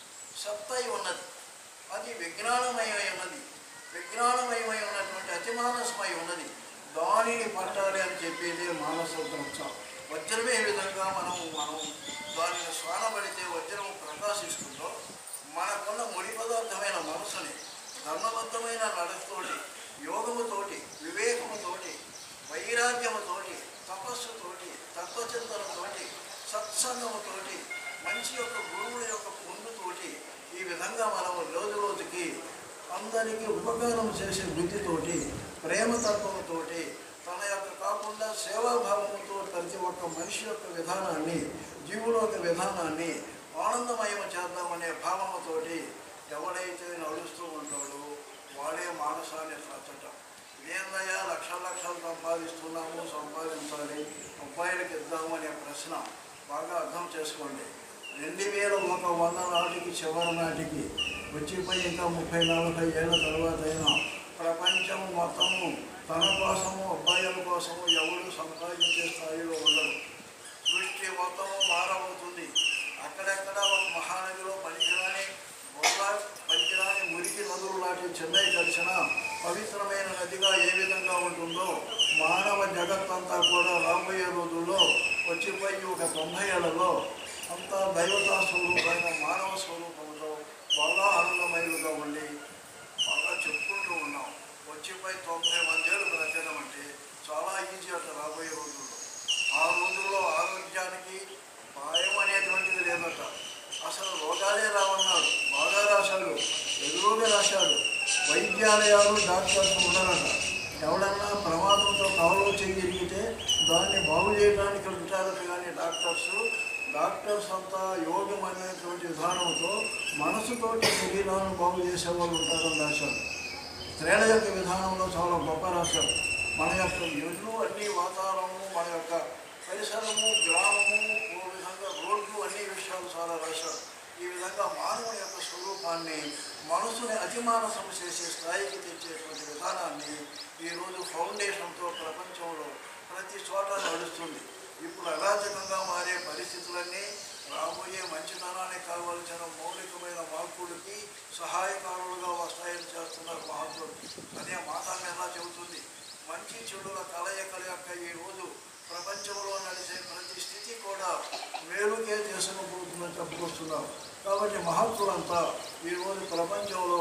సత్తై ఉన్నది అది విజ్ఞానమయమై ఉన్నది విజ్ఞానమయమై ఉన్నటువంటి అతిమానసమై ఉన్నది దానిని పట్టాలి అని చెప్పేది మానస ద్రక్ష వజ్రమే విధంగా మనం మనం దానిని స్వానబడితే వజ్రం ప్రకాశిస్తుందో మనకున్న ముడి పదార్థమైన మనసుని ధర్మబద్ధమైన నడకతోటి యోగముతోటి వివేకముతోటి వైరాగ్యముతోటి తపస్సుతోటి తత్వచింతనతోటి సత్సంగముతోటి మంచి యొక్క గురువుల యొక్క పొందుతోటి ఈ విధంగా మనం రోజు రోజుకి అందరికీ ఉపకారం చేసే బుద్ధితోటి ప్రేమతత్వంతోటి తన యొక్క కాకుండా సేవాభావంతో ప్రతి ఒక్క మనిషి యొక్క విధానాన్ని జీవుల యొక్క విధానాన్ని ఆనందమయం చేద్దామనే భావముతోటి ఎవడైతే నడుస్తూ ఉంటాడో వాడే మానసాన్ని రచటం ఇదేందయ్యా లక్షల లక్షలు సంపాదిస్తున్నాము సంపాదించాలి అబ్బాయిలకు ఇద్దాము అనే ప్రశ్న బాగా అర్థం చేసుకోండి రెండు వేల ఒక వంద నాటికి చివరి నాటికి వచ్చిపోయి ఇంకా ముప్పై నలభై ఏళ్ళ తర్వాత అయినా ప్రపంచం మొత్తము తన కోసము అబ్బాయిల కోసము ఎవరు సంపాదించే స్థాయిలో ఉండరు దృష్టి మొత్తము మారబోతుంది అక్కడెక్కడ ఒక మహానదిలో పనికిరాని బొర్లా పనికిరాని మురికి నదులు లాంటి చెన్నై కలిసిన పవిత్రమైన నదిగా ఏ విధంగా ఉంటుందో మానవ జగత్తంతా కూడా రాబోయే రోజుల్లో వచ్చిపోయి ఒక తొంభై ఏళ్లలో అంతా దైవతా స్వరూపమైన మానవ స్వరూపంతో బాగా ఆనందమయులుగా ఉండి బాగా చెప్పుకుంటూ ఉన్నాం వచ్చిపోయి తొంభై వందేళ్ళు బ్రతకడం అంటే చాలా ఈజీ అట్లా రాబోయే రోజుల్లో ఆ రోజుల్లో ఆరోగ్యానికి భయం అనేటువంటిది లేదట అసలు రోగాలే రావన్నాడు బాగా రాశాడు ఎదురుగా రాశాడు వైద్యాలయాలు డాక్టర్స్ ఉండరట ఎవడన్నా ప్రమాదంతో కాలో చేయగలిగితే దాన్ని బాగు చేయడానికి ఉంటారట కానీ డాక్టర్స్ డాక్టర్స్ అంతా యోగం అనేటువంటి విధానంతో మనసుతోటి శరీరాన్ని బాగు చేసేవాళ్ళు ఉంటారని రాశారు స్త్రీల యొక్క విధానంలో చాలా గొప్ప రాశారు మన యొక్క ఇల్లు అన్ని వాతావరణము మన యొక్క పరిసరము గ్రామము ఓ విధంగా రోడ్లు అన్ని విషయాలు చాలా రాశారు ఈ విధంగా మానవుని యొక్క స్వరూపాన్ని మనసుని అతిమానసం చేసే స్థాయికి తెచ్చేటువంటి విధానాన్ని ఈరోజు ఫౌండేషన్తో ప్రపంచంలో ప్రతి చోట నడుస్తుంది ఇప్పుడు అరాచకంగా మారే పరిస్థితులన్నీ రాబోయే మంచితనానికి కావలసిన మౌలికమైన మార్పులకి సహాయకారులుగా వస్తాయని చేస్తున్నారు మహాత్ముడు అదే మాతా మీద చెబుతుంది మంచి చెడుల కలయికల యొక్క ఈ రోజు ప్రపంచంలో నడిచే ప్రతి స్థితి కూడా మేలుకే చేసుకుపోతుందని చెప్పుకొస్తున్నారు కాబట్టి మహత్తులంతా ఈరోజు ప్రపంచంలో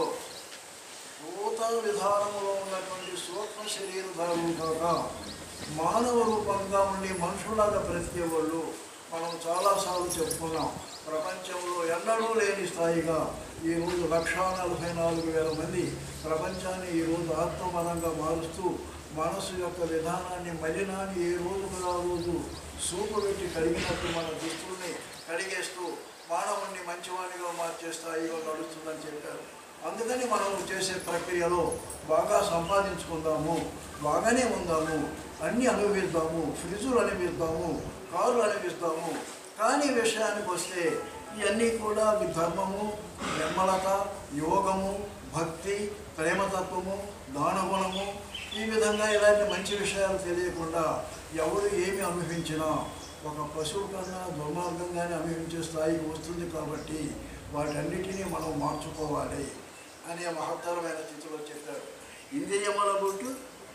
నూతన విధానంలో ఉన్నటువంటి సూక్ష్మ శరీరధారులు కాక మానవ రూపంగా ఉండి మనుషులాగా బ్రతికే వాళ్ళు మనం చాలాసార్లు చెప్పుకున్నాం ప్రపంచంలో ఎన్నడూ లేని స్థాయిగా ఈరోజు లక్షా నలభై నాలుగు వేల మంది ప్రపంచాన్ని ఈరోజు ఆత్మమనంగా మారుస్తూ మనసు యొక్క విధానాన్ని మలినాన్ని ఏ రోజు ఆ రోజు సూపు పెట్టి కడిగినట్టు మన దుస్తుల్ని కడిగేస్తూ మానవుణ్ణి మంచివాడిగా మార్చే స్థాయిలో నడుస్తుందని చెప్పారు అందుకని మనం చేసే ప్రక్రియలో బాగా సంపాదించుకుందాము బాగానే ఉందాము అన్నీ అనుభవిద్దాము ఫ్రిడ్జులు అనుభవిద్దాము కార్లు అనుభవిస్తాము కానీ విషయానికి వస్తే ఇవన్నీ కూడా ఈ ధర్మము నిర్మలత యోగము భక్తి ప్రేమతత్వము దానగుణము ఈ విధంగా ఇలాంటి మంచి విషయాలు తెలియకుండా ఎవరు ఏమి అనుభవించినా ఒక పశువు కన్నా దుర్మార్గంగానే అనుభవించే స్థాయికి వస్తుంది కాబట్టి వాటన్నిటినీ మనం మార్చుకోవాలి అనే మహత్తరమైన స్థితిలో చెప్పారు ఇంద్రియముల బొట్టు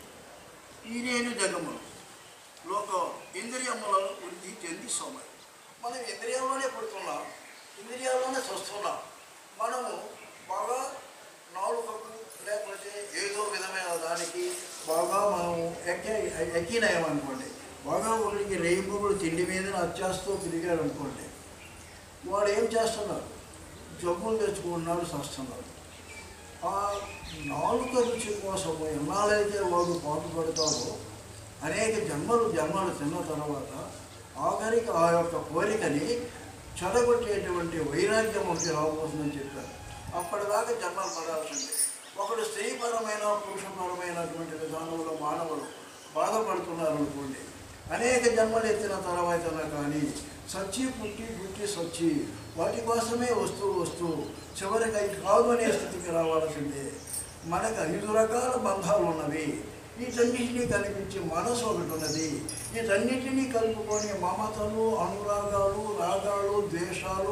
ఈనేను జగములు లోకం ఇంద్రియముల వృద్ధి చెంది సోమరి మనం ఇంద్రియంలోనే పుడుతున్నాం ఇంద్రియాల్లోనే చూస్తున్నాం మనము బాగా నాలుకకు లేకపోతే ఏదో విధమైన దానికి బాగా మనం ఎక్కే ఎక్కినాయమనుకోండి బాగా ఒకరికి రేయింపులు తిండి మీద అత్యాసతో తిరిగాడు అనుకోండి వాడు ఏం చేస్తున్నారు జబ్బులు తెచ్చుకుంటున్నాడు సస్తున్నాడు ఆ నాలుక రుచి కోసం ఎన్నాళ్ళైతే వాడు పాటు పడతాడో అనేక జన్మలు జన్మలు తిన్న తర్వాత ఆఖరికి ఆ యొక్క కోరికని చెడగొట్టేటువంటి వైరాగ్యం ఒకటి రాబోతుందని చెప్పారు అప్పటిదాకా జన్మలు పడాల్సిందే ఒకడు స్త్రీపరమైన పురుషపరమైనటువంటి విధానంలో మానవులు బాధపడుతున్నారు అనుకోండి అనేక జన్మలు ఎత్తిన తర్వాతనా కానీ సచ్చి పుట్టి పుట్టి సచ్చి వాటి కోసమే వస్తూ వస్తూ చివరికి అవి కాదు అనే స్థితికి రావాల్సిందే మనకు ఐదు రకాల బంధాలు ఉన్నవి వీటన్నిటినీ కనిపించే మనసు ఒకటి ఉన్నది వీటన్నిటినీ కలుపుకొని మమతలు అనురాగాలు రాగాలు ద్వేషాలు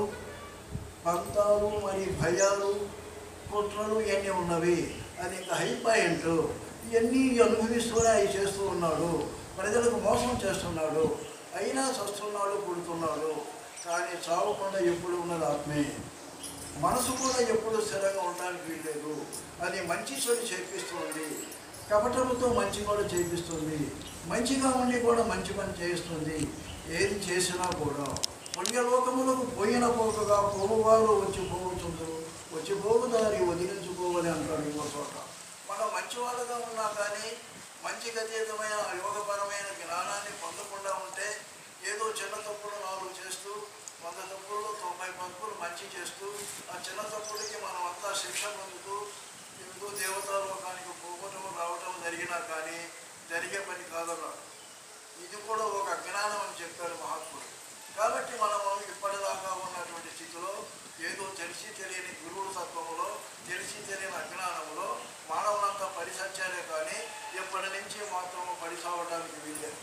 పంతాలు మరి భయాలు కుట్రలు ఇవన్నీ ఉన్నవి అది ఇంకా హై పాయింట్ ఇవన్నీ అనుభవిస్తూనే అవి చేస్తూ ఉన్నాడు ప్రజలకు మోసం చేస్తున్నాడు అయినా చస్తున్నాడు పుడుతున్నాడు కానీ చావకుండా ఎప్పుడు ఉన్నది ఆత్మే మనసు కూడా ఎప్పుడు స్థిరంగా ఉండడానికి వీల్లేదు అది మంచి చెడు చేపిస్తుంది కపటముతో మంచి కూడా చేపిస్తుంది మంచిగా ఉండి కూడా మంచి పని చేస్తుంది ఏది చేసినా కూడా పుణ్యలోకములకు పోయిన పోకగా పోవారు వచ్చి పోవుతుందరు వచ్చి పోగుదారి వదిలించుకోవాలి అంటాడు ఇంకో చోట మనం మంచివాళ్ళుగా ఉన్నా కానీ మంచికి అతీతమైన యోగపరమైన జ్ఞానాన్ని పొందకుండా ఉంటే ఏదో చిన్న తప్పులు నాలుగు చేస్తూ వంద తప్పుల్లో తొంభై తప్పులు మంచి చేస్తూ ఆ చిన్న తప్పులకి మనం అంతా శిక్ష పొందుతూ ఎందుకు దేవతాలోకానికి పోవటం రావటం జరిగినా కానీ జరిగే పని కాదన్నాడు ఇది కూడా ఒక అజ్ఞానం అని చెప్పారు మహాత్ముడు కాబట్టి మనము ఇప్పటిదాకా ఉన్నటువంటి స్థితిలో ఏదో తెలిసి తెలియని గురువుల తత్వములో తెలిసి తెలియని అజ్ఞానములో మానవులంతా పరిసచ్చారే కానీ ఎప్పటి నుంచి మాత్రము పరిసావటానికి వీల్లేదు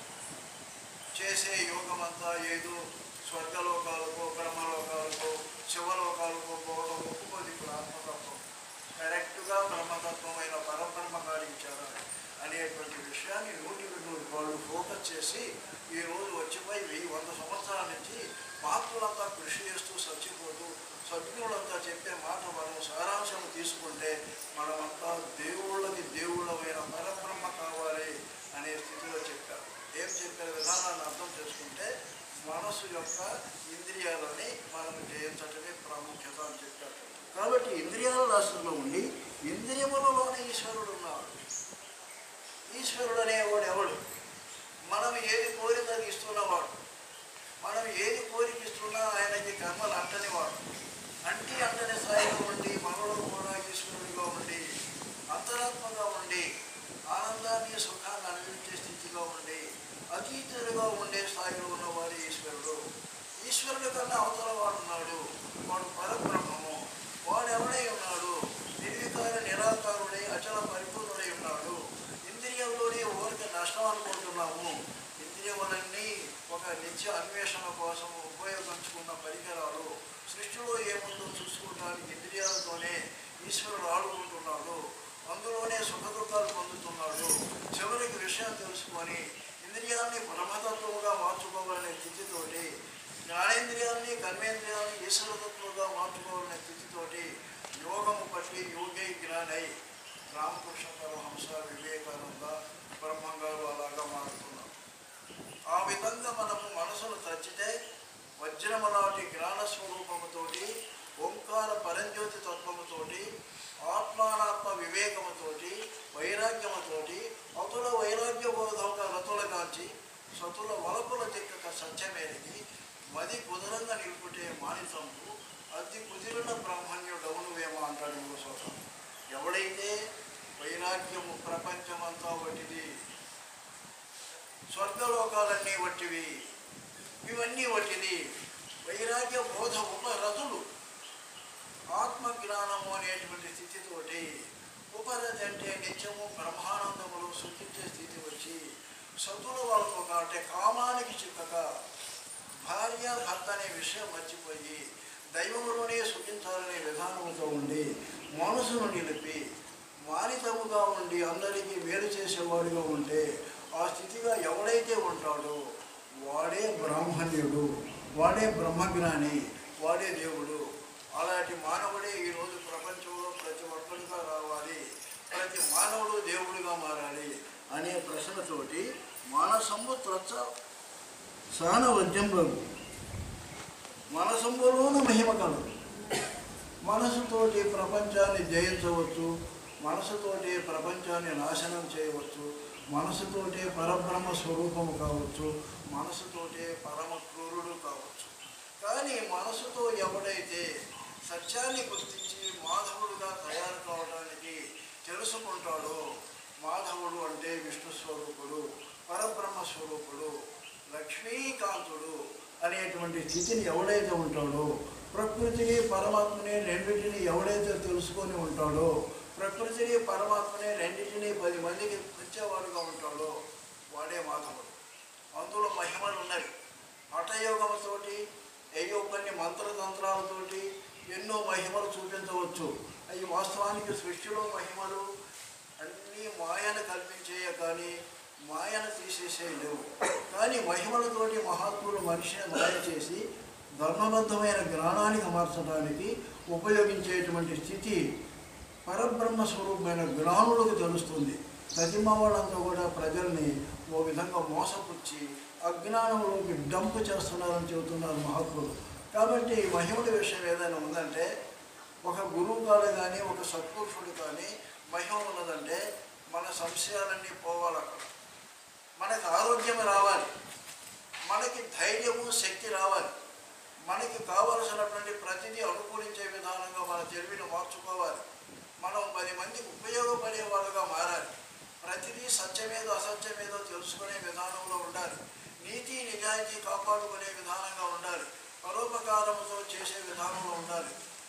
చేసే యోగమంతా ఏదో స్వర్గలోకాలకు బ్రహ్మలోకాలకు శివలోకాలకు పోవడం ఒప్పుకోదు ఇప్పుడు ఆత్మతత్వం కరెక్ట్గా బ్రహ్మతత్వమైన పరబ్రహ్మ గారించారు అనేటువంటి విషయాన్ని నూటికి నూరు వాళ్ళు ఫోకస్ చేసి ఈరోజు వచ్చిపోయి వెయ్యి వంద సంవత్సరాల నుంచి మహాత్ములంతా కృషి చేస్తూ చచ్చిపోతూ సద్గురులంతా చెప్పే మాట మనం సారాంశం తీసుకుంటే మనమంతా దేవుళ్ళకి దేవుళ్ళమైన పరబ్రహ్మ కావాలి అనే స్థితిలో చెప్పారు ఏం చెప్పిన విధానాన్ని అర్థం చేసుకుంటే మనసు యొక్క ఇంద్రియాలని మనం జయించటమే ప్రాముఖ్యత అని చెప్పారు కాబట్టి ఇంద్రియాల రాష్ట్రంలో ఉండి ఇంద్రియములలోనే ఈశ్వరుడు ఉన్నాడు ఈశ్వరుడు అనేవాడు ఎవడు మనం ఏది కోరిక ఇస్తున్నవాడు మనం ఏది కోరిక ఇస్తున్నా ఆయనకి కర్మలు అంటనివాడు అంటి అంటని స్థాయిలో ఉండి మనలో కూడా ఈశ్వరుడిగా ఉండి అంతరాత్మగా ఉండి ఆనందాన్ని సుఖాన్ని అనుభవించే స్థితిలో ఉండి అతీతుడిగా ఉండే స్థాయిలో ఉన్నవాడు ఈశ్వరుడు ఈశ్వరుడు కన్నా అవతల వాడు ఉన్నాడు వాడు పరబ్రహ్మము వాడు ఎవడై ఉన్నాడు నిర్వికార నిరాకారుడై అచల పరిపూర్ణుడై ఉన్నాడు ఇంద్రియంలోనే ఊరికి నష్టం అనుకుంటున్నాము ఇంద్రియములన్నీ ఒక నిత్య అన్వేషణ కోసం ఉపయోగించుకున్న పరికరాలు సృష్టిలో ఏముందో చూసుకోవడానికి ఇంద్రియాలతోనే ఈశ్వరుడు ఆడుకుంటున్నాడు అందులోనే సుఖ దుఃఖాలు పొందుతున్నాడు చివరికి విషయం తెలుసుకొని ఇంద్రియాన్ని బ్రహ్మతత్వముగా మార్చుకోవాలనే స్థితితోటి జ్ఞానేంద్రియాన్ని కర్మేంద్రియాన్ని ఈశ్వరతత్వంగా మార్చుకోవాలనే స్థితితోటి యోగము పట్టి యోగి జ్ఞానై రామకృష్ణ పరమహంస వివేకానంద బ్రహ్మంగారు అలాగా మారుతున్నారు ఆ విధంగా మనము మనసును తచ్చితే వజ్రము నాటి జ్ఞాన స్వరూపముతోటి ఓంకార పరంజ్యోతి తత్వముతోటి ఆత్మానాత్మ వివేకముతోటి వైరాగ్యముతోటి అతుల వైరాగ్య బోధంగా రతుల కాంచి సతుల వలపుల దిక్కక సత్యమేరికి మది కుదరంగా నిలుపుటే మానితంపు అతి కుదిరిన బ్రహ్మణ్యుడవునువేమో అంటాడు ఇంకో చోట ఎవడైతే వైరాగ్యము ప్రపంచమంతా వటిది స్వర్గలోకాలన్నీ వట్టివి ఇవన్నీ వట్టిది వైరాగ్య బోధ ఉపరతులు ఆత్మజ్ఞానము అనేటువంటి స్థితితోటి ఉపరతి అంటే నిత్యము బ్రహ్మానందములు సూచించే స్థితి వచ్చి సతుల వాళ్ళతో అంటే కామానికి చిక్కక భార్య భర్త అనే విషయం మర్చిపోయి దైవములోనే సుఖించాలనే విధానముతో ఉండి మనసును నిలిపి మానితముగా ఉండి అందరికీ మేలు చేసేవాడిగా ఉంటే ఆ స్థితిగా ఎవడైతే ఉంటాడో వాడే బ్రాహ్మణ్యుడు వాడే బ్రహ్మజ్ఞాని వాడే దేవుడు అలాంటి మానవుడే ఈరోజు ప్రపంచంలో ప్రతి ఒక్కరిగా రావాలి ప్రతి మానవుడు దేవుడిగా మారాలి అనే ప్రశ్నతోటి మానసంబు త్రచ్చ సానవద్యంలో మనసంబులోన మహిమ కలదు మనసుతోటి ప్రపంచాన్ని జయించవచ్చు మనసుతోటి ప్రపంచాన్ని నాశనం చేయవచ్చు మనసుతోటే పరబ్రహ్మ స్వరూపము కావచ్చు మనసుతోటే పరమ క్రూరుడు కావచ్చు కానీ మనసుతో ఎవడైతే సత్యాన్ని గుర్తించి మాధవుడుగా తయారు కావడానికి తెలుసుకుంటాడో మాధవుడు అంటే విష్ణు స్వరూపుడు పరబ్రహ్మ స్వరూపుడు లక్ష్మీకాంతుడు అనేటువంటి స్థితిని ఎవడైతే ఉంటాడో ప్రకృతిని పరమాత్మని రెండింటిని ఎవడైతే తెలుసుకొని ఉంటాడో ప్రకృతిని పరమాత్మని రెండింటిని పది మందికి పంచేవాడుగా ఉంటాడో వాడే మాధవుడు అందులో మహిమలు ఉన్నాయి హఠయోగంతోటి ఏయో కొన్ని మంత్రతంత్రాలతోటి ఎన్నో మహిమలు చూపించవచ్చు అవి వాస్తవానికి సృష్టిలో మహిమలు అన్నీ మాయను కల్పించేయ కానీ మాయను తీసేసేయలేవు కానీ మహిమలతోటి మహాత్ములు మనిషిని మాయ చేసి ధర్మబద్ధమైన జ్ఞానానికి మార్చడానికి ఉపయోగించేటువంటి స్థితి పరబ్రహ్మ స్వరూపమైన జ్ఞానులకు తెలుస్తుంది ప్రతిమ వాళ్ళంతా కూడా ప్రజల్ని ఓ విధంగా మోసపుచ్చి అజ్ఞానంలోకి డంపు చేస్తున్నారని చెబుతున్నారు మహాత్ములు కాబట్టి మహిముడి విషయం ఏదైనా ఉందంటే ఒక గురువు కాడు కానీ ఒక సత్పురుషుడు కానీ మహిమ ఉన్నదంటే మన సంశయాలన్నీ పోవాలి అక్కడ మనకు ఆరోగ్యం రావాలి మనకి ధైర్యము శక్తి రావాలి మనకి కావలసినటువంటి ప్రతిదీ అనుకూలించే విధానంగా మన తెలివిని మార్చుకోవాలి మనం పది మందికి ఉపయోగపడే వాళ్ళుగా మారాలి ప్రతిదీ సత్యమేదో అసత్యమేదో తెలుసుకునే విధానంలో ఉండాలి నీతి నిజాయితీ కాపాడుకునే విధానంగా ఉండాలి పరోపకారముతో చేసే విధానంలో ఉండాలి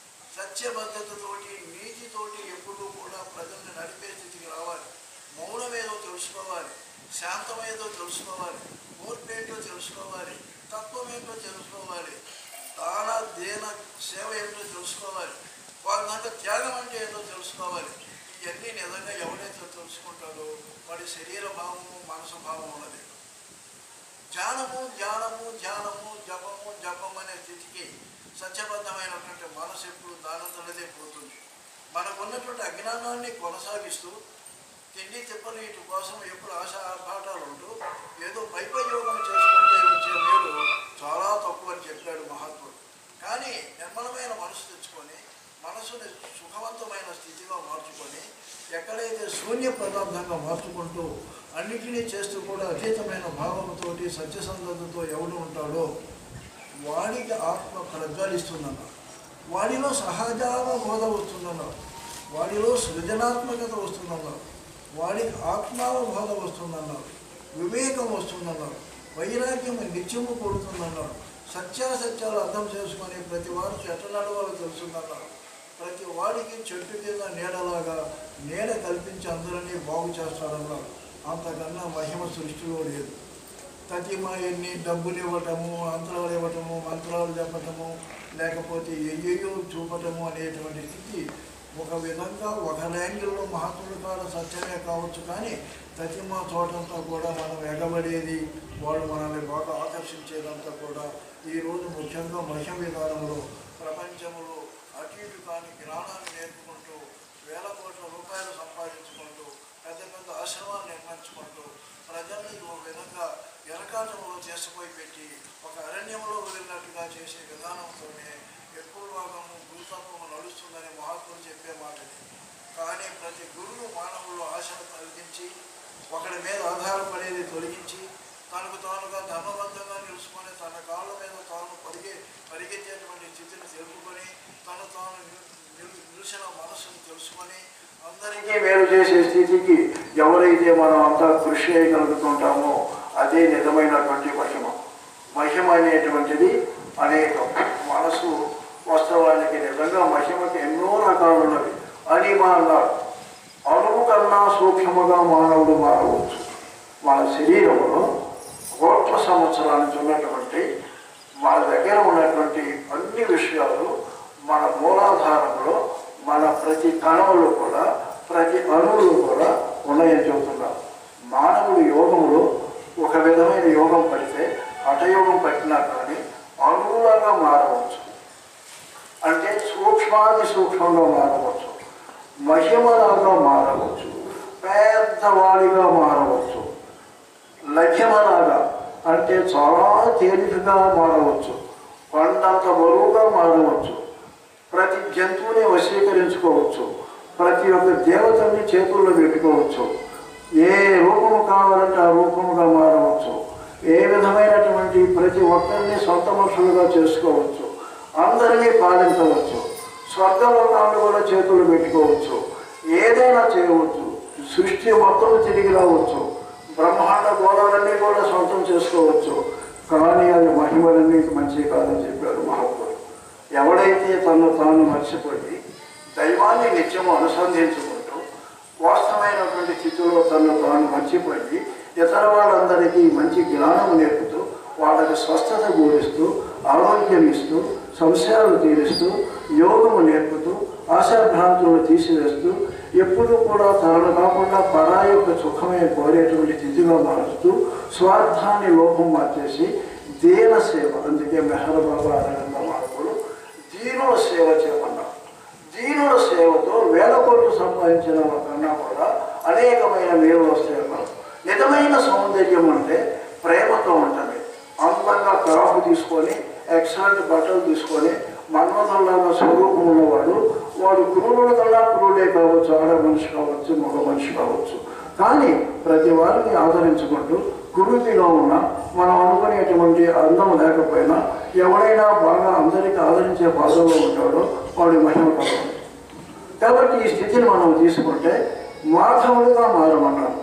సత్యబద్ధతతోటి నీతితోటి ఎప్పుడూ కూడా ప్రజల్ని నడిపే స్థితికి రావాలి మౌనమేదో తెలుసుకోవాలి శాంతమేదో తెలుసుకోవాలి ఓర్పేంటో తెలుసుకోవాలి తత్వమేంటో తెలుసుకోవాలి దాన దేన సేవ ఏంటో తెలుసుకోవాలి వాళ్ళ దాంట్లో త్యాగం అంటే ఏంటో తెలుసుకోవాలి ఇవన్నీ నిజంగా ఎవరైతే తెలుసుకుంటాడో వాడి శరీర భావము మనసు భావం ఉన్నది ధ్యానము ధ్యానము ధ్యానము జపము జపం అనే స్థితికి సత్యబద్ధమైనటువంటి మనసు ఎప్పుడు దానంతలదే పోతుంది మనకు ఉన్నటువంటి అజ్ఞానాన్ని కొనసాగిస్తూ తిండి తిప్పలు వీటి కోసం ఎప్పుడు ఆశ ఆర్భాటాలు ఉంటూ ఏదో పైపయోగం చేసుకుంటే వచ్చే మేలు చాలా తక్కువ అని చెప్పాడు మహాత్ముడు కానీ నిర్మలమైన మనసు తెచ్చుకొని మనసుని సుఖవంతమైన స్థితిగా మార్చుకొని ఎక్కడైతే శూన్య పదార్థంగా మార్చుకుంటూ అన్నిటినీ చేస్తూ కూడా అతీతమైన భావంతోటి సత్యసంధతతో ఎవడు ఉంటాడో వాడికి ఆత్మ ప్రజ్వలిస్తుందన్నారు వాడిలో సహజావ బోధ వస్తుందన్నారు వాడిలో సృజనాత్మకత వస్తుందన్నారు వాడికి ఆత్మావబోధ వస్తుందన్నారు వివేకం వస్తుందన్నారు వైరాగ్యం నిత్యము కొడుతుందన్నారు సత్యాసత్యాలు అర్థం చేసుకొని ప్రతి వారు ఎట్ట నడవాలో తెలుస్తుందన్నారు ప్రతి వాడికి చెట్టు కింద నీడలాగా నీడ కల్పించి అందరినీ బాగు చేస్తాడన్నారు అంతకన్నా మహిమ సృష్టిలో లేదు ప్రతిమ ఎన్ని డబ్బులు ఇవ్వటము మంత్రాలు ఇవ్వటము మంత్రాలు చెప్పటము లేకపోతే ఎయ్యో చూపటము అనేటువంటి స్థితి ఒక విధంగా ఒక యాంగిల్లో మహాత్ముడు కాడ సత్యమే కావచ్చు కానీ ప్రతిమ చోటంతా కూడా మనం ఎగబడేది వాళ్ళు మనల్ని బాగా ఆకర్షించేదంతా కూడా ఈరోజు ముఖ్యంగా మహిమ విధానంలో ప్రపంచంలో అటు ఇటు కాని జ్ఞానాన్ని నేర్పుకుంటూ వేల కోట్ల రూపాయలు సంపాదించుకుంటూ పెద్ద పెద్ద ఆశ్రమాలు నిర్మించుకుంటూ ప్రజల్ని ఒక విధంగా ఎరకాటంలో చేసుపోయి పెట్టి ఒక అరణ్యంలో వదిలినట్టుగా చేసే విధానంతోనే ఎక్కువ భాగము భూతత్వము నడుస్తుందని మహాత్ములు చెప్పే మాట ఇది. కానీ ప్రతి గురువు మానవుల్లో ఆశను కలిగించి ఒకడి మీద ఆధారపడేది తొలగించి తనకు తానుగా ధర్మబద్ధంగా నిలుచుకొని తన కాళ్ళ మీద తాను పరిగె పరిగెత్తేటువంటి స్థితిని తెలుపుకొని తను తాను నిల్- నిల్- నిలిచిన మనస్సును తెలుసుకొని అందరికీ అందరికీ మేలు చేసే స్థితికి ఎవరైతే మనం అంతా కృషి చేయగలుగుతుంటామో అదే నిజమైనటువంటి మహిమ మహిమ అనేటువంటిది అనేకం మనసు వాస్తవానికి నిజంగా మహిమకి ఎన్నో రకాలు ఉన్నవి అని మా అన్నారు అణువు కన్నా సూక్ష్మగా మానవుడు మారవచ్చు మన శరీరంలో కోట్ల సంవత్సరాల నుంచి ఉన్నటువంటి మన దగ్గర ఉన్నటువంటి అన్ని విషయాలు మన మూలాధారంలో మన ప్రతి కణంలో కూడా ప్రతి అణువులో కూడా ఉన్నాయని చెబుతున్నారు మానవుడు యోగంలో ఒక విధమైన యోగం పడితే హఠయోగం పట్టినా కానీ అణువులాగా మారవచ్చు అంటే సూక్ష్మాది సూక్ష్మంగా మారవచ్చు మహిమలాగా మారవచ్చు పెద్దవాడిగా మారవచ్చు లఘ్యమలాగా అంటే చాలా తేలికగా మారవచ్చు కొండంత బరువుగా మారవచ్చు ప్రతి జంతువుని వశీకరించుకోవచ్చు ప్రతి ఒక్క దేవతల్ని చేతుల్లో పెట్టుకోవచ్చు ఏ రూపము కావాలంటే ఆ రూపముగా మారవచ్చు ఏ విధమైనటువంటి ప్రతి ఒక్కరిని సొంత మనుషులుగా చేసుకోవచ్చు అందరినీ పాలించవచ్చు స్వర్గలోకాలను కూడా చేతులు పెట్టుకోవచ్చు ఏదైనా చేయవచ్చు సృష్టి మొత్తం తిరిగి రావచ్చు బ్రహ్మాండ గోళాలన్నీ కూడా సొంతం చేసుకోవచ్చు కానీ అది మహిమలన్నీ మంచి కాదని చెప్పారు మహాత్ముడు ఎవడైతే తను తాను మర్చిపోయి దైవాన్ని నిత్యము అనుసంధించుకుంటూ వాస్తవమైనటువంటి స్థితిలో తను తాను మర్చిపోయి ఇతర వాళ్ళందరికీ మంచి జ్ఞానం నేర్పుతూ వాళ్ళకి స్వస్థత కూడిస్తూ ఆరోగ్యం ఇస్తూ సంశయాలు తీరుస్తూ యోగము నేర్పుతూ ఆశాభ్రాంతులను తీసివేస్తూ ఎప్పుడూ కూడా తనను కాకుండా పరా యొక్క సుఖమే కోరేటువంటి స్థితిగా మారుస్తూ స్వార్థాన్ని లోపం మార్చేసి దీన సేవ అందుకే మెహర్ బాబా అరవింద మార్పులు దీనుల సేవ చేయమన్నారు దీనుల సేవతో వేల కోట్లు సంపాదించిన కన్నా కూడా అనేకమైన మేలు వస్తాయన్నారు నిజమైన సౌందర్యం అంటే ప్రేమతో ఉంటుంది అందంగా క్రాఫ్ తీసుకొని ఎక్సలెంట్ బట్టలు తీసుకొని మన్మథంలాగా స్వరూపం ఉన్నవాడు వాడు క్రూరుల కన్నా క్రూరుడే కావచ్చు ఆడ మనిషి కావచ్చు మగ మనిషి కావచ్చు కానీ ప్రతి వారిని ఆదరించుకుంటూ కురుతిలో ఉన్న మనం అనుకునేటువంటి అందం లేకపోయినా ఎవడైనా బాగా అందరికీ ఆదరించే పాదంలో ఉంటాడో వాడి మహిమ కలవాలి కాబట్టి ఈ స్థితిని మనం తీసుకుంటే మాధవులుగా మారమన్నారు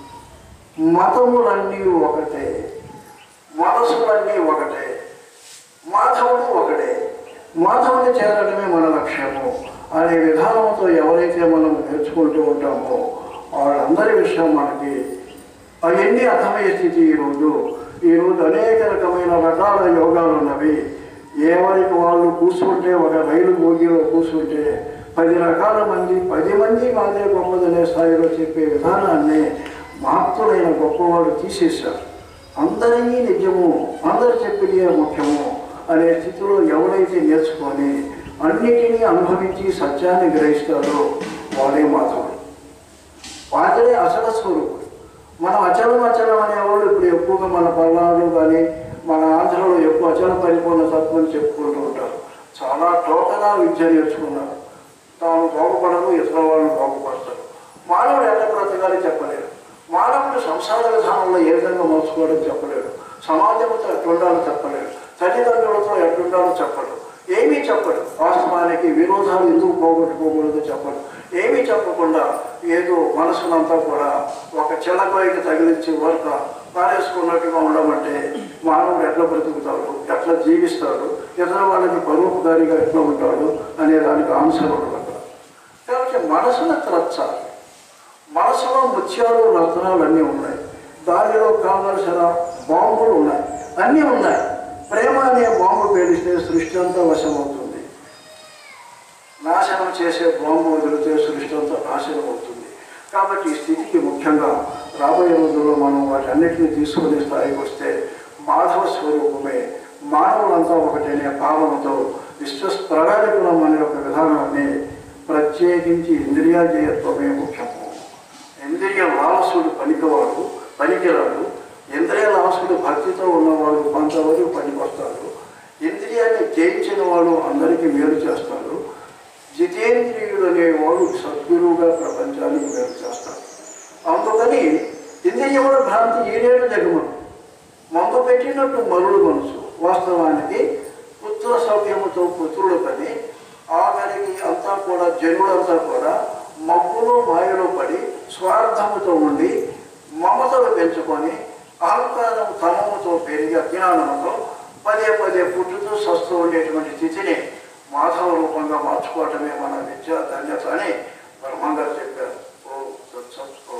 మతములన్నీ ఒకటే మనసులన్నీ ఒకటే మాధవుడు ఒకటే మాధవుని చేరడమే మన లక్ష్యము అనే విధానంతో ఎవరైతే మనం నేర్చుకుంటూ ఉంటామో వాళ్ళందరి విషయం మనకి అవన్నీ అర్థమయ్యే స్థితి ఈరోజు ఈరోజు అనేక రకమైన రకాల యోగాలు ఉన్నవి ఎవరికి వాళ్ళు కూర్చుంటే ఒక రైలు బోగిలో కూర్చుంటే పది రకాల మంది పది మంది మాదే గొప్పదనే స్థాయిలో చెప్పే విధానాన్ని మహత్తులైన గొప్పవాడు తీసేశారు అందరినీ నిజము అందరు చెప్పిదే ముఖ్యము అనే స్థితిలో ఎవరైతే నేర్చుకొని అన్నిటినీ అనుభవించి సత్యాన్ని గ్రహిస్తారో వాడే మాధవుడు వాటినే అసలు స్వరూపుడు మనం అచలం అచలం అనేవాళ్ళు ఇప్పుడు ఎక్కువగా మన పల్నాడు కానీ మన ఆంధ్రలో ఎక్కువ అచల పరిపూర్ణ తత్వం చెప్పుకుంటూ ఉంటారు చాలా టోకనా విద్య నేర్చుకున్నారు తాము బాగుపడరు ఇతర వాళ్ళు బాగుపడతారు మానవుడు ఎట్ట బ్రతకాలి చెప్పలేరు మానవుడు సంసార విధానంలో ఏ విధంగా మోసుకోవడం చెప్పలేడు సమాజంతో ఎట్లుండాలో చెప్పలేడు తల్లిదండ్రులతో ఎట్లుండాలో చెప్పడు ఏమీ చెప్పడు వాస్తవానికి విరోధాలు ఎందుకు పోగొట్టుకోకూడదు చెప్పడు ఏమీ చెప్పకుండా ఏదో మనసునంతా కూడా ఒక చిలకైకి తగిలించి వర్క పారేసుకున్నట్టుగా ఉండమంటే మానవుడు ఎట్లా బ్రతుకుతాడు ఎట్లా జీవిస్తాడు ఇతర వాళ్ళకి పరోపకారిగా ఎట్లా ఉంటాడు అనే దానికి ఆన్సర్ ఉండదు అక్కడ. కాబట్టి మనసును త్రచ్చాలి మనసులో ముత్యాలు రత్నాలు అన్నీ ఉన్నాయి దానిలో కావలసిన బాంబులు ఉన్నాయి అన్నీ ఉన్నాయి ప్రేమ అనే బాంబు పేలిస్తే సృష్టి అంతా వశమవుతుంది నాశనం చేసే బాంబు వదిలితే సృష్టి అంతా నాశనం అవుతుంది కాబట్టి ఈ స్థితికి ముఖ్యంగా రాబోయే రోజుల్లో మనం వాటన్నిటిని తీసుకునే స్థాయికి వస్తే మాధవ స్వరూపమే మానవులంతా ఒకటనే భావనతో విశ్వ ప్రణాళికలం అనే ఒక విధానాన్ని ప్రత్యేకించి ఇంద్రియాజయత్వమే ముఖ్యము ఇంద్రియ లాలసుడు పనికివాడు పనికిరాడు ఇంద్రియ లాలసుడు భక్తితో ఉన్నవాడు కొంతవరకు పనికొస్తాడు ఇంద్రియాన్ని జయించిన వాడు అందరికీ మేలు చేస్తాడు జితేంద్రియుడు అనేవాడు సద్గురువుగా ప్రపంచానికి మేలు చేస్తాడు అందుకని ఇంద్రియముల భ్రాంతి ఈడేడు జగమను మందు పెట్టినట్టు మరుడు మనసు వాస్తవానికి పుత్ర సౌఖ్యముతో పుత్రుడు పని ఆఖరికి అంతా కూడా జనులంతా కూడా మబ్బులో మాయలో పడి స్వార్థముతో ఉండి మమతలు పెంచుకొని అహంకారం తమముతో పెరిగి అజ్ఞానంతో పదే పదే పుట్టుతూ సస్తూ ఉండేటువంటి స్థితిని మాధవ రూపంగా మార్చుకోవటమే మన విద్యా ధన్యత అని బ్రహ్మంగారు చెప్పారు ఓ సత్సత్ ఓ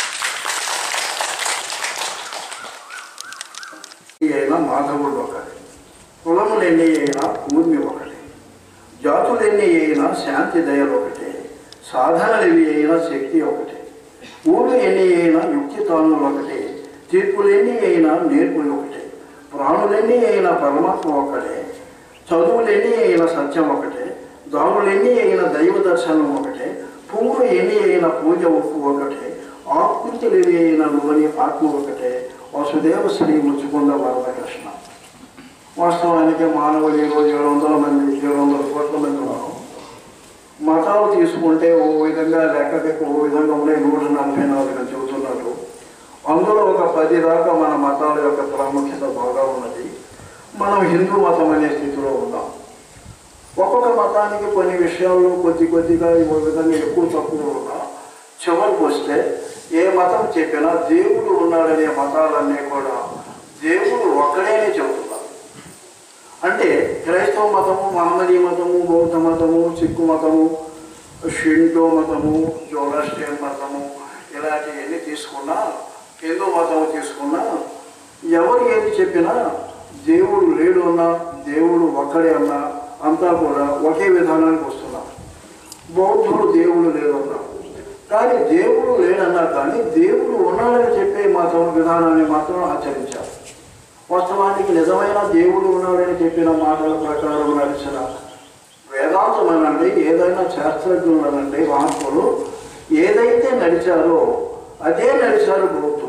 అయినా మాధవుడు ఒకటి కులములు ఎన్ని అయినా భూమి ఒకటి జాతులు ఎన్ని అయినా శాంతి దయలు ఒకటే సాధనలు ఎన్ని అయినా శక్తి ఒకటే ఊళ్ళు ఎన్ని అయినా యుక్తి తానులు ఒకటే తీర్పులు ఎన్ని అయినా నేర్పులు ఒకటే ప్రాణులెన్ని అయినా పరమాత్మ ఒకటే చదువులు ఎన్ని అయినా సత్యం ఒకటే దారులు ఎన్ని అయినా దైవ దర్శనం ఒకటే పువ్వులు ఎన్ని అయినా పూజ ఒప్పు ఒకటే ఆకృతి లేని అయిన నువ్వని ఆత్మ ఒకటే వసుదేవ శ్రీ ముచ్చుకుంద వరదకృష్ణ వాస్తవానికి మానవులు ఈరోజు ఏడు వందల మంది ఏడు వందల కోట్ల మంది ఉన్నారు మతాలు తీసుకుంటే ఓ విధంగా లెక్కకి ఓ విధంగా ఉన్నాయి నూట నలభై నాలుగు అని చెబుతున్నారు అందులో ఒక పది దాకా మన మతాల యొక్క ప్రాముఖ్యత బాగా ఉన్నది మనం హిందూ మతం అనే స్థితిలో ఉన్నాం ఒక్కొక్క మతానికి కొన్ని విషయాల్లో కొద్ది కొద్దిగా ఓ విధంగా ఎక్కువ తక్కువ ఉన్నా చివరికి వస్తే ఏ మతం చెప్పినా దేవుడు ఉన్నాడనే మతాలన్నీ కూడా దేవుడు ఒక్కడేనే చెబుతున్నారు అంటే క్రైస్తవ మతము మహమ్మదీ మతము బౌద్ధ మతము సిక్కు మతము షింటో మతము జోలాస్టియన్ మతము ఇలాంటివన్నీ తీసుకున్నా హిందూ మతము తీసుకున్నా ఎవరు ఏది చెప్పినా దేవుడు లేడు అన్నా దేవుడు ఒక్కడే అన్నా అంతా కూడా ఒకే విధానానికి వస్తున్నారు బౌద్ధుడు దేవుడు లేదన్నా కానీ దేవుడు లేడన్నా కానీ దేవుడు ఉన్నాడని చెప్పే మతం విధానాన్ని మాత్రం ఆచరించారు వాస్తవానికి నిజమైన దేవుడు ఉన్నాడని చెప్పిన మాటల ప్రకారం నడిచిన వేదాంతం అనండి ఏదైనా శాస్త్రజ్ఞులు అనండి మహాత్ములు ఏదైతే నడిచారో అదే నడిచారు బౌద్ధులు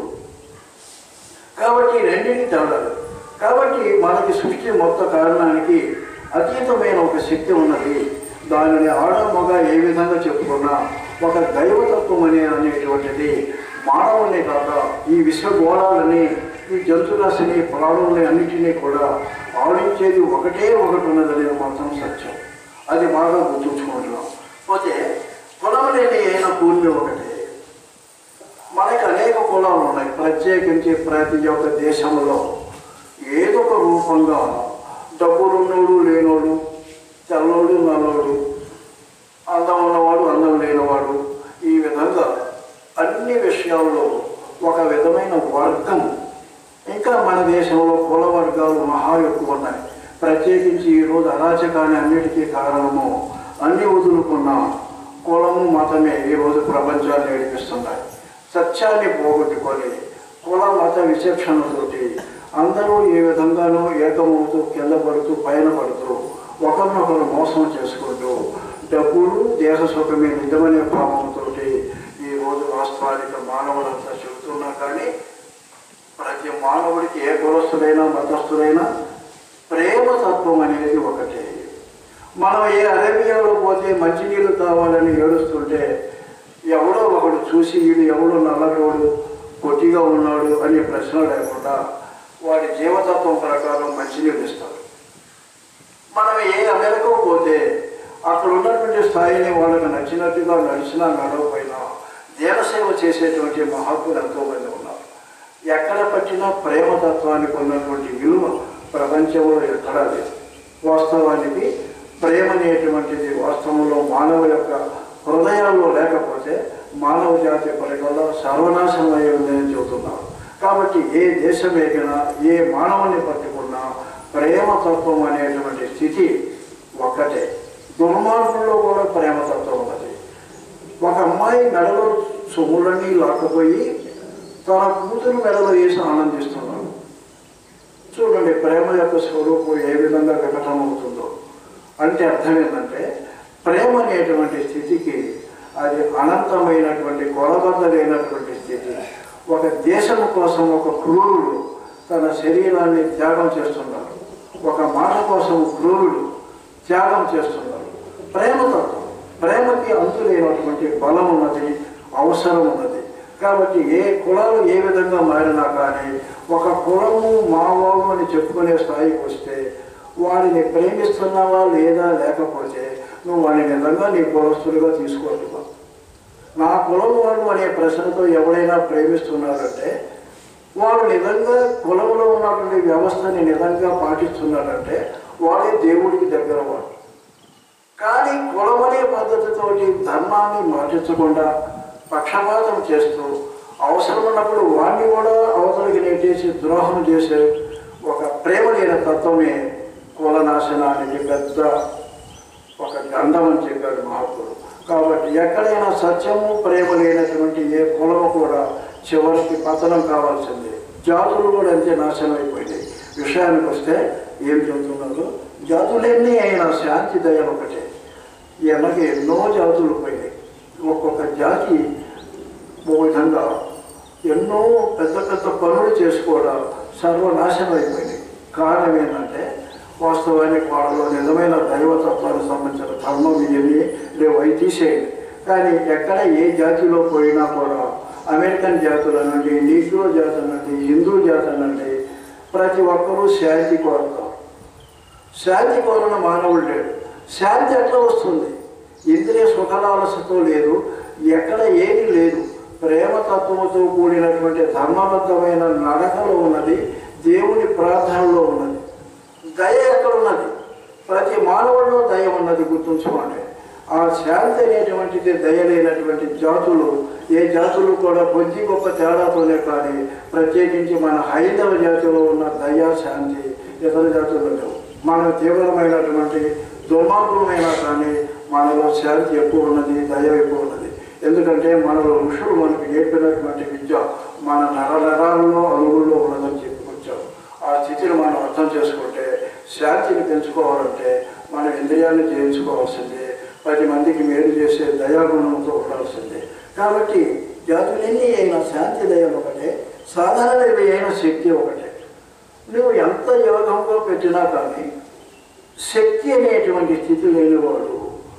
కాబట్టి రెండింటి తేడాలు కాబట్టి మనకి సృష్టి మొత్తం కారణానికి అతీతమైన ఒక శక్తి ఉన్నది దానిని ఆడ మగ ఏ విధంగా చెప్పుకున్నా ఒక దైవతత్వం అనే అనేటువంటిది మానవుని కాక ఈ విశ్వగోళాలని ఈ జంతురాశిని ప్రాణుల్ని అన్నిటినీ కూడా ఆడించేది ఒకటే ఒకటి ఉన్నదనేది మాత్రం సత్యం అది బాగా గుర్తుంచుకుంటున్నాం పోతే కులం లేని అయిన భూమి ఒకటే మనకి అనేక కులాలు ఉన్నాయి ప్రత్యేకించి ప్రతి ఒక్క దేశంలో ఏదో ఒక రూపంగా డబ్బులున్నోడు లేనోడు తెల్లోడు నల్లోడు అందం ఉన్నవాడు అందం లేనివాడు ఈ విధంగా అన్ని విషయాల్లో ఒక విధమైన వర్గం ఇంకా మన దేశంలో కుల వర్గాలు మహా ఎక్కువ ఉన్నాయి ప్రత్యేకించి ఈరోజు అరాచకాన్ని అన్నిటికీ కారణము అన్ని వదులుకున్న కులము మతమే ఈరోజు ప్రపంచాన్ని నడిపిస్తున్నాయి సత్యాన్ని పోగొట్టుకొని కుల మత విచక్షణతోటి అందరూ ఏ విధంగానూ ఏకమవుతూ కింద పడుతూ పైన పడుతూ ఒకరినొకరు మోసం చేసుకుంటూ డబ్బులు దేహ సుఖమే నిజమనే భావంతో ఈ రోజు వాస్తవానికి మానవులంతా చెబుతున్నా కానీ ప్రతి మానవుడికి ఏ కులస్తుడైనా మతస్థుడైనా ప్రేమ తత్వం అనేది ఒకటే మనం ఏ అరేబియాలో పోతే మంచినీళ్ళు కావాలని ఏడుస్తుంటే ఎవడో ఒకడు చూసి వీడు ఎవడో నల్లగోడు కొట్టిగా ఉన్నాడు అనే ప్రశ్న లేకుండా వాడి జీవతత్వం ప్రకారం మంచినీళ్ళు ఇస్తారు మనం ఏ అమెరికా పోతే అక్కడ ఉన్నటువంటి స్థాయిని వాళ్ళకి నచ్చినట్టుగా నడిచినా నడవపోయినా దేవసేవ చేసేటువంటి మహాత్ములు ఎంతోమంది ఉన్నారు ఎక్కడ పట్టినా ప్రేమతత్వానికి ఉన్నటువంటి విలువ ప్రపంచంలో ఎక్కడా లేదు వాస్తవానికి ప్రేమ అనేటువంటిది వాస్తవంలో మానవ యొక్క హృదయాల్లో లేకపోతే మానవ జాతి పరిగణలో సర్వనాశనం అయి ఉందని చెబుతున్నారు కాబట్టి ఏ దేశం ఎగినా ఏ మానవుని పట్టుకున్నా ప్రేమతత్వం అనేటువంటి స్థితి ఒక్కటే దుర్మార్గుల్లో కూడా ప్రేమతత్వం ఉన్నది ఒక అమ్మాయి మెడలో సొమ్ములన్నీ లాక్కపోయి తన కూతురు మెడలో వేసి ఆనందిస్తున్నాడు చూడండి ప్రేమ యొక్క స్వరూపం ఏ విధంగా వికటం అవుతుందో అంటే అర్థం ఏంటంటే ప్రేమ అనేటువంటి స్థితికి అది అనంతమైనటువంటి కొలబద్దలైనటువంటి స్థితి ఒక దేశం కోసం ఒక క్రూరుడు తన శరీరాన్ని త్యాగం చేస్తున్నాడు ఒక మాట కోసం క్రూరుడు త్యాగం చేస్తున్నాడు ప్రేమతత్వం ప్రేమకి అంతులేనటువంటి బలం ఉన్నది అవసరం ఉన్నది కాబట్టి ఏ కులాలు ఏ విధంగా మారినా కానీ ఒక కులము మావాము అని చెప్పుకునే స్థాయికి వస్తే వాడిని ప్రేమిస్తున్నావా లేదా లేకపోతే నువ్వు వాడిని నిజంగా నీ కులస్తులుగా తీసుకోవట్లేదు నా కులం వాడు అనే ప్రశ్నతో ఎవడైనా ప్రేమిస్తున్నారంటే వాడు నిజంగా కులంలో ఉన్నటువంటి వ్యవస్థని నిజంగా పాటిస్తున్నాడంటే వాడే దేవుడికి దగ్గర వాడు కానీ కులమనే పద్ధతితోటి ధర్మాన్ని మార్చకుండా పక్షపాతం చేస్తూ అవసరం ఉన్నప్పుడు వాడిని కూడా అవతలికి నెట్టేసి ద్రోహం చేసే ఒక ప్రేమ లేని తత్వమే కులనాశనానికి పెద్ద ఒక గంధం అని చెప్పాడు మహాత్ముడు కాబట్టి ఎక్కడైనా సత్యము ప్రేమ లేనటువంటి ఏ కులము కూడా చివరికి పతనం కావాల్సిందే జాతులు కూడా అంతే నాశనం అయిపోయినాయి విషయానికి వస్తే ఏం చెబుతున్నారు జాతులన్నీ అయినా శాంతి దయ ఒకటే ఎలాగే ఎన్నో జాతులు పోయినాయి ఒక్కొక్క జాతి ఓ విధంగా ఎన్నో పెద్ద పెద్ద పనులు చేసుకోవడం సర్వనాశనం అయిపోయింది కారణం ఏంటంటే వాస్తవానికి వాళ్ళలో నిజమైన దైవతత్వానికి సంబంధించిన ధర్మం ఇవన్నీ లేవు అవి తీసేయండి కానీ ఎక్కడ ఏ జాతిలో పోయినా కూడా అమెరికన్ జాతుల నుండి నీగ్రో జాతుల నుండి హిందూ జాతుల నుండి ప్రతి ఒక్కరూ శాంతి కోరుతారు శాంతి కోరిన మానవుడు లేడు శాంతి ఎట్లా వస్తుంది ఇంద్రియ సుఖలాలసతో లేదు ఎక్కడ ఏది లేదు ప్రేమతత్వముతో కూడినటువంటి ధర్మబద్ధమైన నడకలో ఉన్నది దేవుని ప్రార్థనలో ఉన్నది దయ ఎక్కడ ఉన్నది ప్రతి మానవుడిలో దయ ఉన్నది గుర్తుంచుకోండి ఆ శాంతి అనేటువంటిది దయ లేనటువంటి జాతులు ఏ జాతులు కూడా కొద్ది గొప్ప తేడాతోనే కానీ ప్రత్యేకించి మన హైందవ జాతిలో ఉన్న దయ శాంతి ఇతర జాతుల్లో లేవు మనం తీవ్రమైనటువంటి దుర్మార్గమైన కానీ మనలో శాంతి ఎక్కువ ఉన్నది దయ ఎక్కువ ఉన్నది ఎందుకంటే మనలో ఋషులు మనకు నేర్పినటువంటి విద్య మన నరనరాల్లో అలుగుల్లో ఉన్నదని చెప్పుకొచ్చారు ఆ స్థితిని మనం అర్థం చేసుకుంటే శాంతిని పెంచుకోవాలంటే మన ఇంద్రియాన్ని జయించుకోవాల్సిందే పది మందికి మేలు చేసే దయాగుణంతో ఉండాల్సిందే కాబట్టి జాతులన్నీ అయిన శాంతి దయలు ఒకటే సాధారణవి అయిన శక్తి ఒకటే నువ్వు ఎంత యోగంగా పెట్టినా కానీ శక్తి అనేటువంటి స్థితి లేనివాడు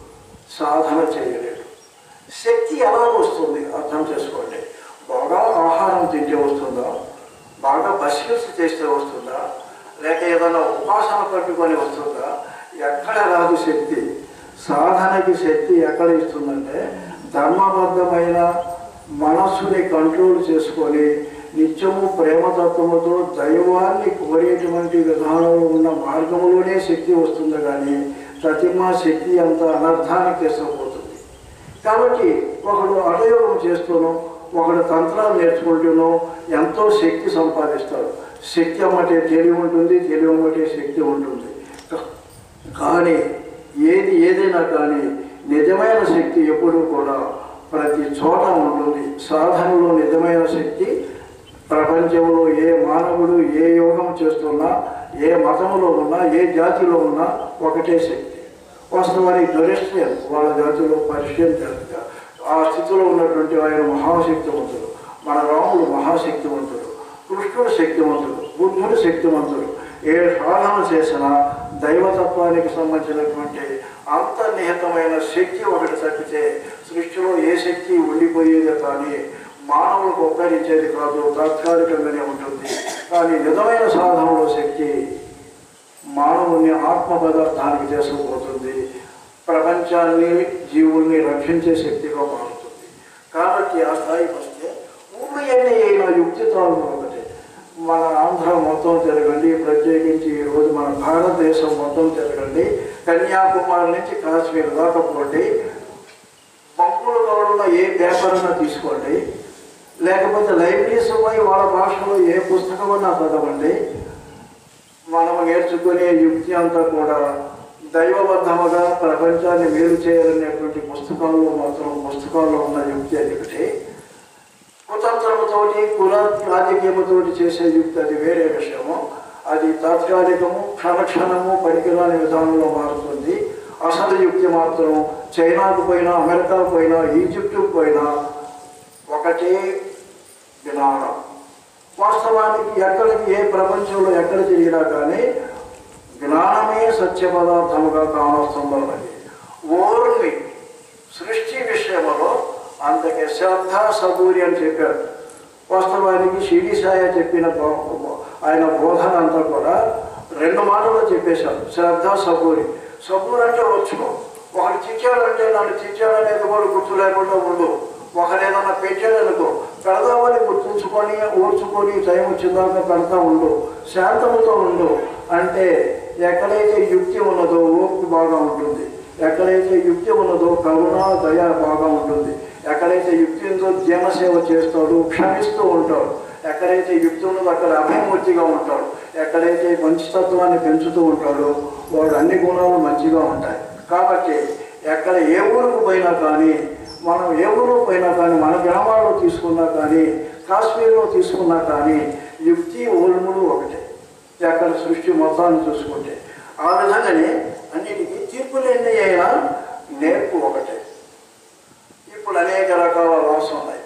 సాధన చేయలేడు శక్తి ఎలా వస్తుంది అర్థం చేసుకోండి బాగా ఆహారం తింటే వస్తుందా బాగా బస్కెట్స్ చేస్తే వస్తుందా లేక ఏదైనా ఉపాసన పట్టుకొని వస్తుందా ఎక్కడ రాదు శక్తి సాధనకి శక్తి ఎక్కడ ఇస్తుందంటే ధర్మబద్ధమైన మనస్సుని కంట్రోల్ చేసుకొని నిత్యము ప్రేమతత్వముతో దైవాన్ని కోరేటువంటి విధానంలో ఉన్న మార్గంలోనే శక్తి వస్తుంది కానీ ప్రతిమా శక్తి అంత అనర్థానికి తీసుకుపోతుంది కాబట్టి ఒకడు అటయోగం చేస్తూనో ఒకడు తంత్రాలు నేర్చుకుంటూనో ఎంతో శక్తి సంపాదిస్తాడు శక్తి అమ్మటే తెలివి ఉంటుంది తెలివి అమ్మటే శక్తి ఉంటుంది కా- కానీ ఏది ఏదైనా కానీ నిజమైన శక్తి ఎప్పుడూ కూడా ప్రతి చోట ఉంటుంది సాధనలో నిజమైన శక్తి ప్రపంచంలో ఏ మానవుడు ఏ యోగం చేస్తున్నా ఏ మతంలో ఉన్నా ఏ జాతిలో ఉన్నా ఒకటే శక్తి వాస్తవానికి డొరెస్ట్రియన్ వాళ్ళ జాతిలో పర్షియన్ జాతిగా ఆ స్థితిలో ఉన్నటువంటి ఆయన మహాశక్తివంతుడు మన రాముడు మహాశక్తివంతుడు కృష్ణుడు శక్తివంతుడు బుద్ధుడు శక్తివంతుడు ఏ సాధన చేసినా దైవతత్వానికి సంబంధించినటువంటి అంతర్నిహితమైన శక్తి ఒకటి తప్పితే సృష్టిలో ఏ శక్తి ఉండిపోయేదే కానీ మానవులకు ఉపకరించేది కాదు తాత్కాలికంగానే ఉంటుంది కానీ నిజమైన సాధనలో శక్తి మానవుని ఆత్మ పదార్థానికి చేసుకుపోతుంది ప్రపంచాన్ని జీవుల్ని రక్షించే శక్తిగా మారుతుంది కాబట్టి ఆ స్థాయికి వస్తే ఊరు ఎన్ని అయిన యుక్తితాలు ఒకటి మన ఆంధ్ర మొత్తం తిరగండి ప్రత్యేకించి ఈరోజు మన భారతదేశం మొత్తం తిరగండి కన్యాకుమారి నుంచి కాశ్మీర్ దాకా పోండి పంపులు ఉన్న ఏ పేపర్ అన్నా తీసుకోండి లేకపోతే లైబ్రరీస్ పోయి వాళ్ళ భాషలో ఏ పుస్తకం అన్నా చదవండి మనం నేర్చుకునే యుక్తి అంతా కూడా దైవబద్ధముగా ప్రపంచాన్ని మేలు చేయాలనేటువంటి పుస్తకాల్లో మాత్రం పుస్తకాల్లో ఉన్న యుక్తి అది ఒకటి కుతంత్రముతోటి కుల రాజకీయముతోటి చేసే యుక్తి అది వేరే విషయము అది తాత్కాలికము క్షణక్షణము పనికిరాని విధానంలో మారుతుంది అసలు యుక్తి మాత్రం చైనాకు పోయినా అమెరికాకు పోయినా ఈజిప్టుకు పోయినా ఒకటే విధానం వాస్తవానికి ఎక్కడికి ఏ ప్రపంచంలో ఎక్కడ తిరిగినా కానీ జ్ఞానమే సత్య పదార్థముగా కానొస్తుందన్నది ఓర్మి సృష్టి విషయంలో అంతకే శ్రద్ధ సబూరి అని చెప్పారు వాస్తవానికి షిరిడి సాయ చెప్పిన బో- ఆయన బోధన అంతా కూడా రెండు మాటలు చెప్పేశారు శ్రద్ధ సబూరి సబూర్ అంటే వచ్చుకో ఒకటి చిచ్చాడంటే నన్ను చిచ్చాడనేది కూడా గుర్తు లేకుండా ఉండు ఒకరు ఏదన్నా పెట్టాడనుకో పెడదామని గుర్తుంచుకొని ఓర్చుకొని టైం వచ్చిందాక పెడతా ఉండు శాంతముతో ఉండు అంటే ఎక్కడైతే యుక్తి ఉన్నదో ఓర్పు బాగా ఉంటుంది ఎక్కడైతే యుక్తి ఉన్నదో కరుణ దయ బాగా ఉంటుంది ఎక్కడైతే యుక్తి ఉందో జనసేవ చేస్తాడు క్షమిస్తూ ఉంటాడు ఎక్కడైతే యుక్తి ఉన్నదో అక్కడ అభయమూర్తిగా ఉంటాడు ఎక్కడైతే మంచితత్వాన్ని పెంచుతూ ఉంటాడో వాడు అన్ని గుణాలు మంచిగా ఉంటాయి కాబట్టి ఎక్కడ ఏ ఊరుకు పోయినా కానీ మనం ఏ ఊరు పోయినా కానీ మన గ్రామాల్లో తీసుకున్నా కానీ కాశ్మీర్లో తీసుకున్నా కానీ యుక్తి ఓల్ములు ఒకటే ఎక్కడ సృష్టి మొత్తాన్ని చూసుకుంటే ఆ విధంగానే అన్నిటికీ తీర్పులు ఎన్ని అయినా నేర్పు ఒకటే ఇప్పుడు అనేక రకాల లాస్ ఉన్నాయి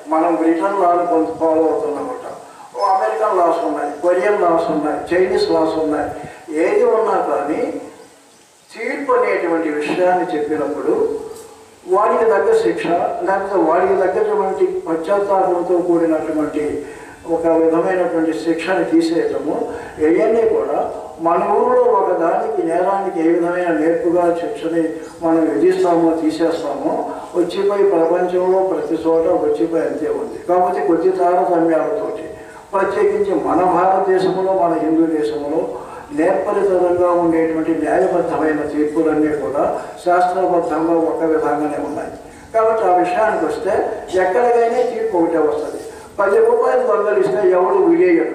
మనం బ్రిటన్ లాని కొంత ఫాలో అవుతున్నమాట ఓ అమెరికన్ లాస్ ఉన్నాయి కొరియన్ లాస్ ఉన్నాయి చైనీస్ లాస్ ఉన్నాయి ఏది ఉన్నా కానీ తీర్పు అనేటువంటి విషయాన్ని చెప్పినప్పుడు వాడికి తగ్గ శిక్ష లేకపోతే వాడికి తగ్గటువంటి పశ్చాత్తాపంతో కూడినటువంటి ఒక విధమైనటువంటి శిక్షను తీసేయటము ఇవన్నీ కూడా మన ఊరిలో ఒక దానికి నేరానికి ఏ విధమైన నేర్పుగా శిక్షని మనం విధిస్తామో తీసేస్తామో వచ్చిపోయి ప్రపంచంలో ప్రతి చోట వచ్చిపోయి అంతే ఉంది కాకపోతే కొద్ది తారతమ్యాలతోటి ప్రత్యేకించి మన భారతదేశంలో మన హిందూ దేశంలో నేర్పరితరంగా ఉండేటువంటి న్యాయబద్ధమైన తీర్పులన్నీ కూడా శాస్త్రబద్ధంగా ఒక విధంగానే ఉన్నాయి కాబట్టి ఆ విషయానికి వస్తే ఎక్కడికైనా తీర్పు ఒకటే వస్తుంది పది రూపాయలు దొంగలిస్తే ఎవడు విడేయడు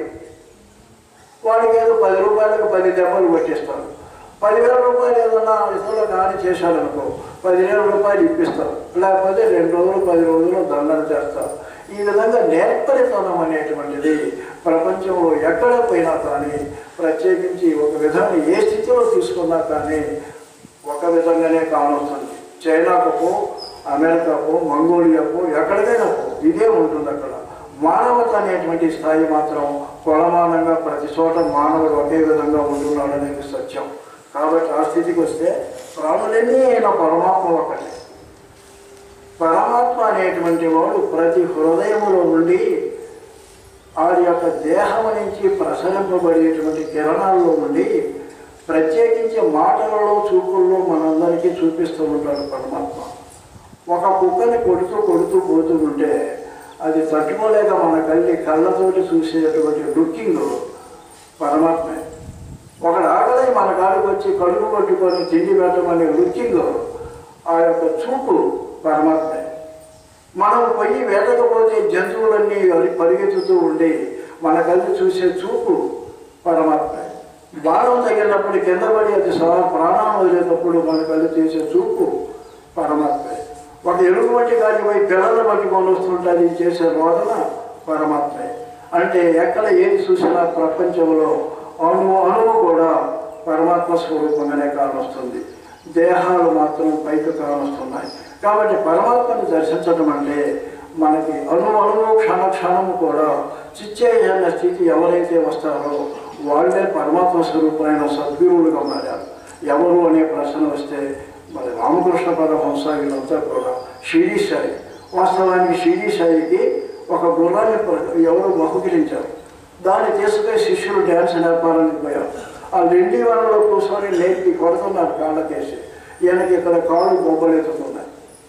వాడికి ఏదో పది రూపాయలకు పది దెబ్బలు కొట్టిస్తారు పదివేల రూపాయలు ఏదన్నా ఇతరులకు హాని చేశారనుకో పదివేల రూపాయలు ఇప్పిస్తారు లేకపోతే రెండు రోజులు పది రోజులు దండన చేస్తారు ఈ విధంగా నేర్పరితనం అనేటువంటిది ప్రపంచంలో ఎక్కడ పోయినా కానీ ప్రత్యేకించి ఒక విధాన్ని ఏ స్థితిలో తీసుకున్నా కానీ ఒక విధంగానే కానొస్తుంది చైనాకు పో అమెరికాకు మంగోలియాకు ఎక్కడికైనా పో ఇదే ఉంటుంది అక్కడ మానవత అనేటువంటి స్థాయి మాత్రం కొలమానంగా ప్రతి చోట మానవుడు ఒకే విధంగా ఉంటున్నాడు అనేది సత్యం కాబట్టి ఆ స్థితికి వస్తే ప్రాణులన్నీ అయిన పరమాత్మ ఒకటే పరమాత్మ అనేటువంటి వాడు ప్రతి హృదయములో నుండి వారి యొక్క దేహం నుంచి ప్రసరింపబడేటువంటి కిరణాల్లో నుండి ప్రత్యేకించి మాటలలో చూపుల్లో మనందరికీ చూపిస్తూ ఉంటాడు పరమాత్మ ఒక కుక్కని కొడుతూ కొడుతూ పోతూ ఉంటే అది తట్టుకోలేక మన కళ్ళి కళ్ళతోటి చూసేటువంటి లుకింగ్ పరమాత్మే ఒకడు ఆకలి మన కాడికి వచ్చి కడుపు కొట్టుకొని తిండి పెట్టమనే లుకింగ్ ఆ యొక్క చూపు పరమాత్మే మనం పోయి వేటకపోతే జంతువులన్నీ అరి పరిగెత్తుతూ ఉండి మన కళ్ళు చూసే చూపు పరమాత్మే బాణం తగిలినప్పుడు కింద పడి అది సహా ప్రాణాలు వదిలేటప్పుడు మన కళ్ళు చేసే చూపు పరమాత్మే ఒక ఎలుగు వంటి కాడికి పోయి పిల్లలు పట్టుకొని వస్తుంటుంది చేసే రోదన పరమాత్మే అంటే ఎక్కడ ఏది చూసినా ప్రపంచంలో అణువు అణువు కూడా పరమాత్మ స్వరూపంగానే కానొస్తుంది దేహాలు మాత్రం పైకి కానొస్తున్నాయి కాబట్టి పరమాత్మని దర్శించడం అంటే మనకి అణు అణువు క్షణ క్షణము కూడా చిచ్చేయన్న స్థితి ఎవరైతే వస్తారో వాళ్ళే పరమాత్మ స్వరూపమైన సద్గురువులుగా మారారు ఎవరు అనే ప్రశ్న వస్తే మరి రామకృష్ణ పరమహంస వీళ్ళంతా కూడా షిరిడి సాయి వాస్తవానికి షిరిడి సాయికి ఒక గుర్రాన్ని ప్ర- ఎవరు బహుకరించారు దాన్ని తీసుకుని శిష్యులు డ్యాన్స్ నేర్పాలని పోయారు ఆ లెండి వనంలో కూర్చొని నేర్పి కొడుతున్నారు కాళ్ళకేసి ఈయనకి ఇక్కడ కాళ్ళు బొబ్బలెత్తుతున్నాయి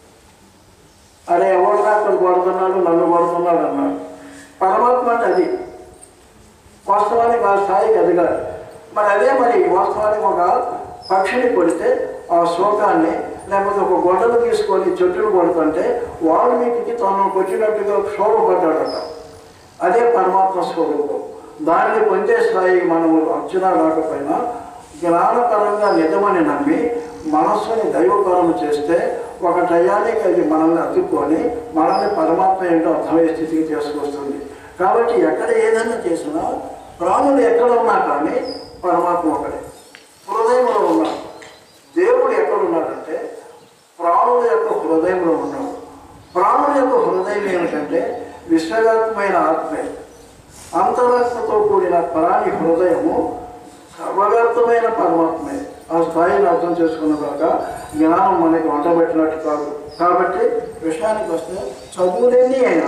అరే ఎవరు అక్కడ కొడుతున్నాడు నన్ను కొడుతున్నాడు అన్నాడు పరమాత్మ అంటే అది వాస్తవానికి ఆ స్థాయికి ఎదగాలి మరి అదే మరి వాస్తవానికి ఒక పక్షిని కొడితే ఆ శోకాన్ని లేకపోతే ఒక గొడ్డలు తీసుకొని చెట్టును కొడుతుంటే వాల్మీకి తను కొట్టినట్టుగా క్షోభపడ్డాడట అదే పరమాత్మ స్వరూపం దాన్ని పొందే స్థాయి మనము అర్చన రాకపోయినా జ్ఞానపరంగా నిజమని నమ్మి మనస్సుని దైవపరం చేస్తే ఒక టయానికి అది మనల్ని అతుక్కొని మనల్ని పరమాత్మ ఏంటో అర్థమయ్యే స్థితికి తీసుకొస్తుంది కాబట్టి ఎక్కడ ఏదైనా చేసినా ప్రాణులు ఎక్కడ ఉన్నా కానీ పరమాత్మ ఒకడే హృదయంలో ఉన్నాడు దేవుడు ఎక్కడ ఉన్నాడంటే ప్రాణుల యొక్క హృదయంలో ఉన్నాడు ప్రాణుల యొక్క హృదయం ఏమిటంటే విశ్వవ్యాప్తమైన ఆత్మే అంతరాత్మతో కూడిన ప్రాణి హృదయము సర్వవ్యాప్తమైన పరమాత్మే ఆ స్థాయిని అర్థం చేసుకున్న దాకా జ్ఞానం మనకి వంటబెట్టినట్టు కాదు కాబట్టి విషయానికి వస్తే చదువులేని అయినా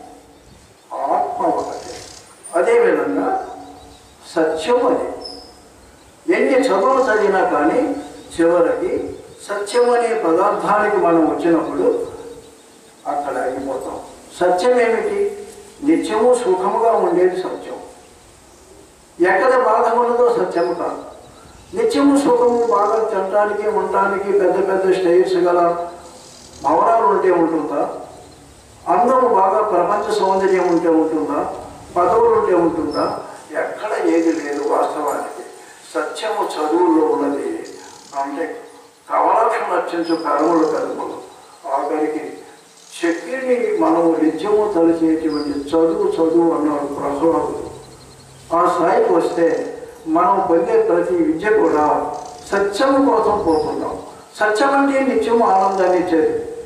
ఆత్మ ఒకటే అదేవిధంగా సత్యం అది ఎన్ని చదువులు చదివినా కానీ చివరికి సత్యం అనే పదార్థానికి మనం వచ్చినప్పుడు అక్కడ ఆగిపోతాం సత్యం ఏమిటి నిత్యము సుఖముగా ఉండేది సత్యం ఎక్కడ బాధ ఉన్నదో సత్యము కాదు నిత్యము సుఖము బాగా తినడానికి ఉండటానికి పెద్ద పెద్ద స్టేట్స్ గల భవనాలు ఉంటే ఉంటుందా అందము బాగా ప్రపంచ సౌందర్యం ఉంటే ఉంటుందా పదవులు ఉంటే ఉంటుందా ఎక్కడ ఏది లేదు వాస్తవానికి సత్యము చదువుల్లో ఉన్నది అంటే కమలాక్షం నచ్చించు కర్మలు కర్మలు ఆఖరికి శక్తిని మనము నిత్యము తలిచేటువంటి చదువు చదువు అన్నాడు ప్రహ్లాదుడు ఆ స్థాయికి వస్తే మనం పొందే ప్రతి విద్య కూడా సత్యం కోసం పోతున్నాం సత్యం అంటే నిత్యం ఆనందాన్ని ఇచ్చేది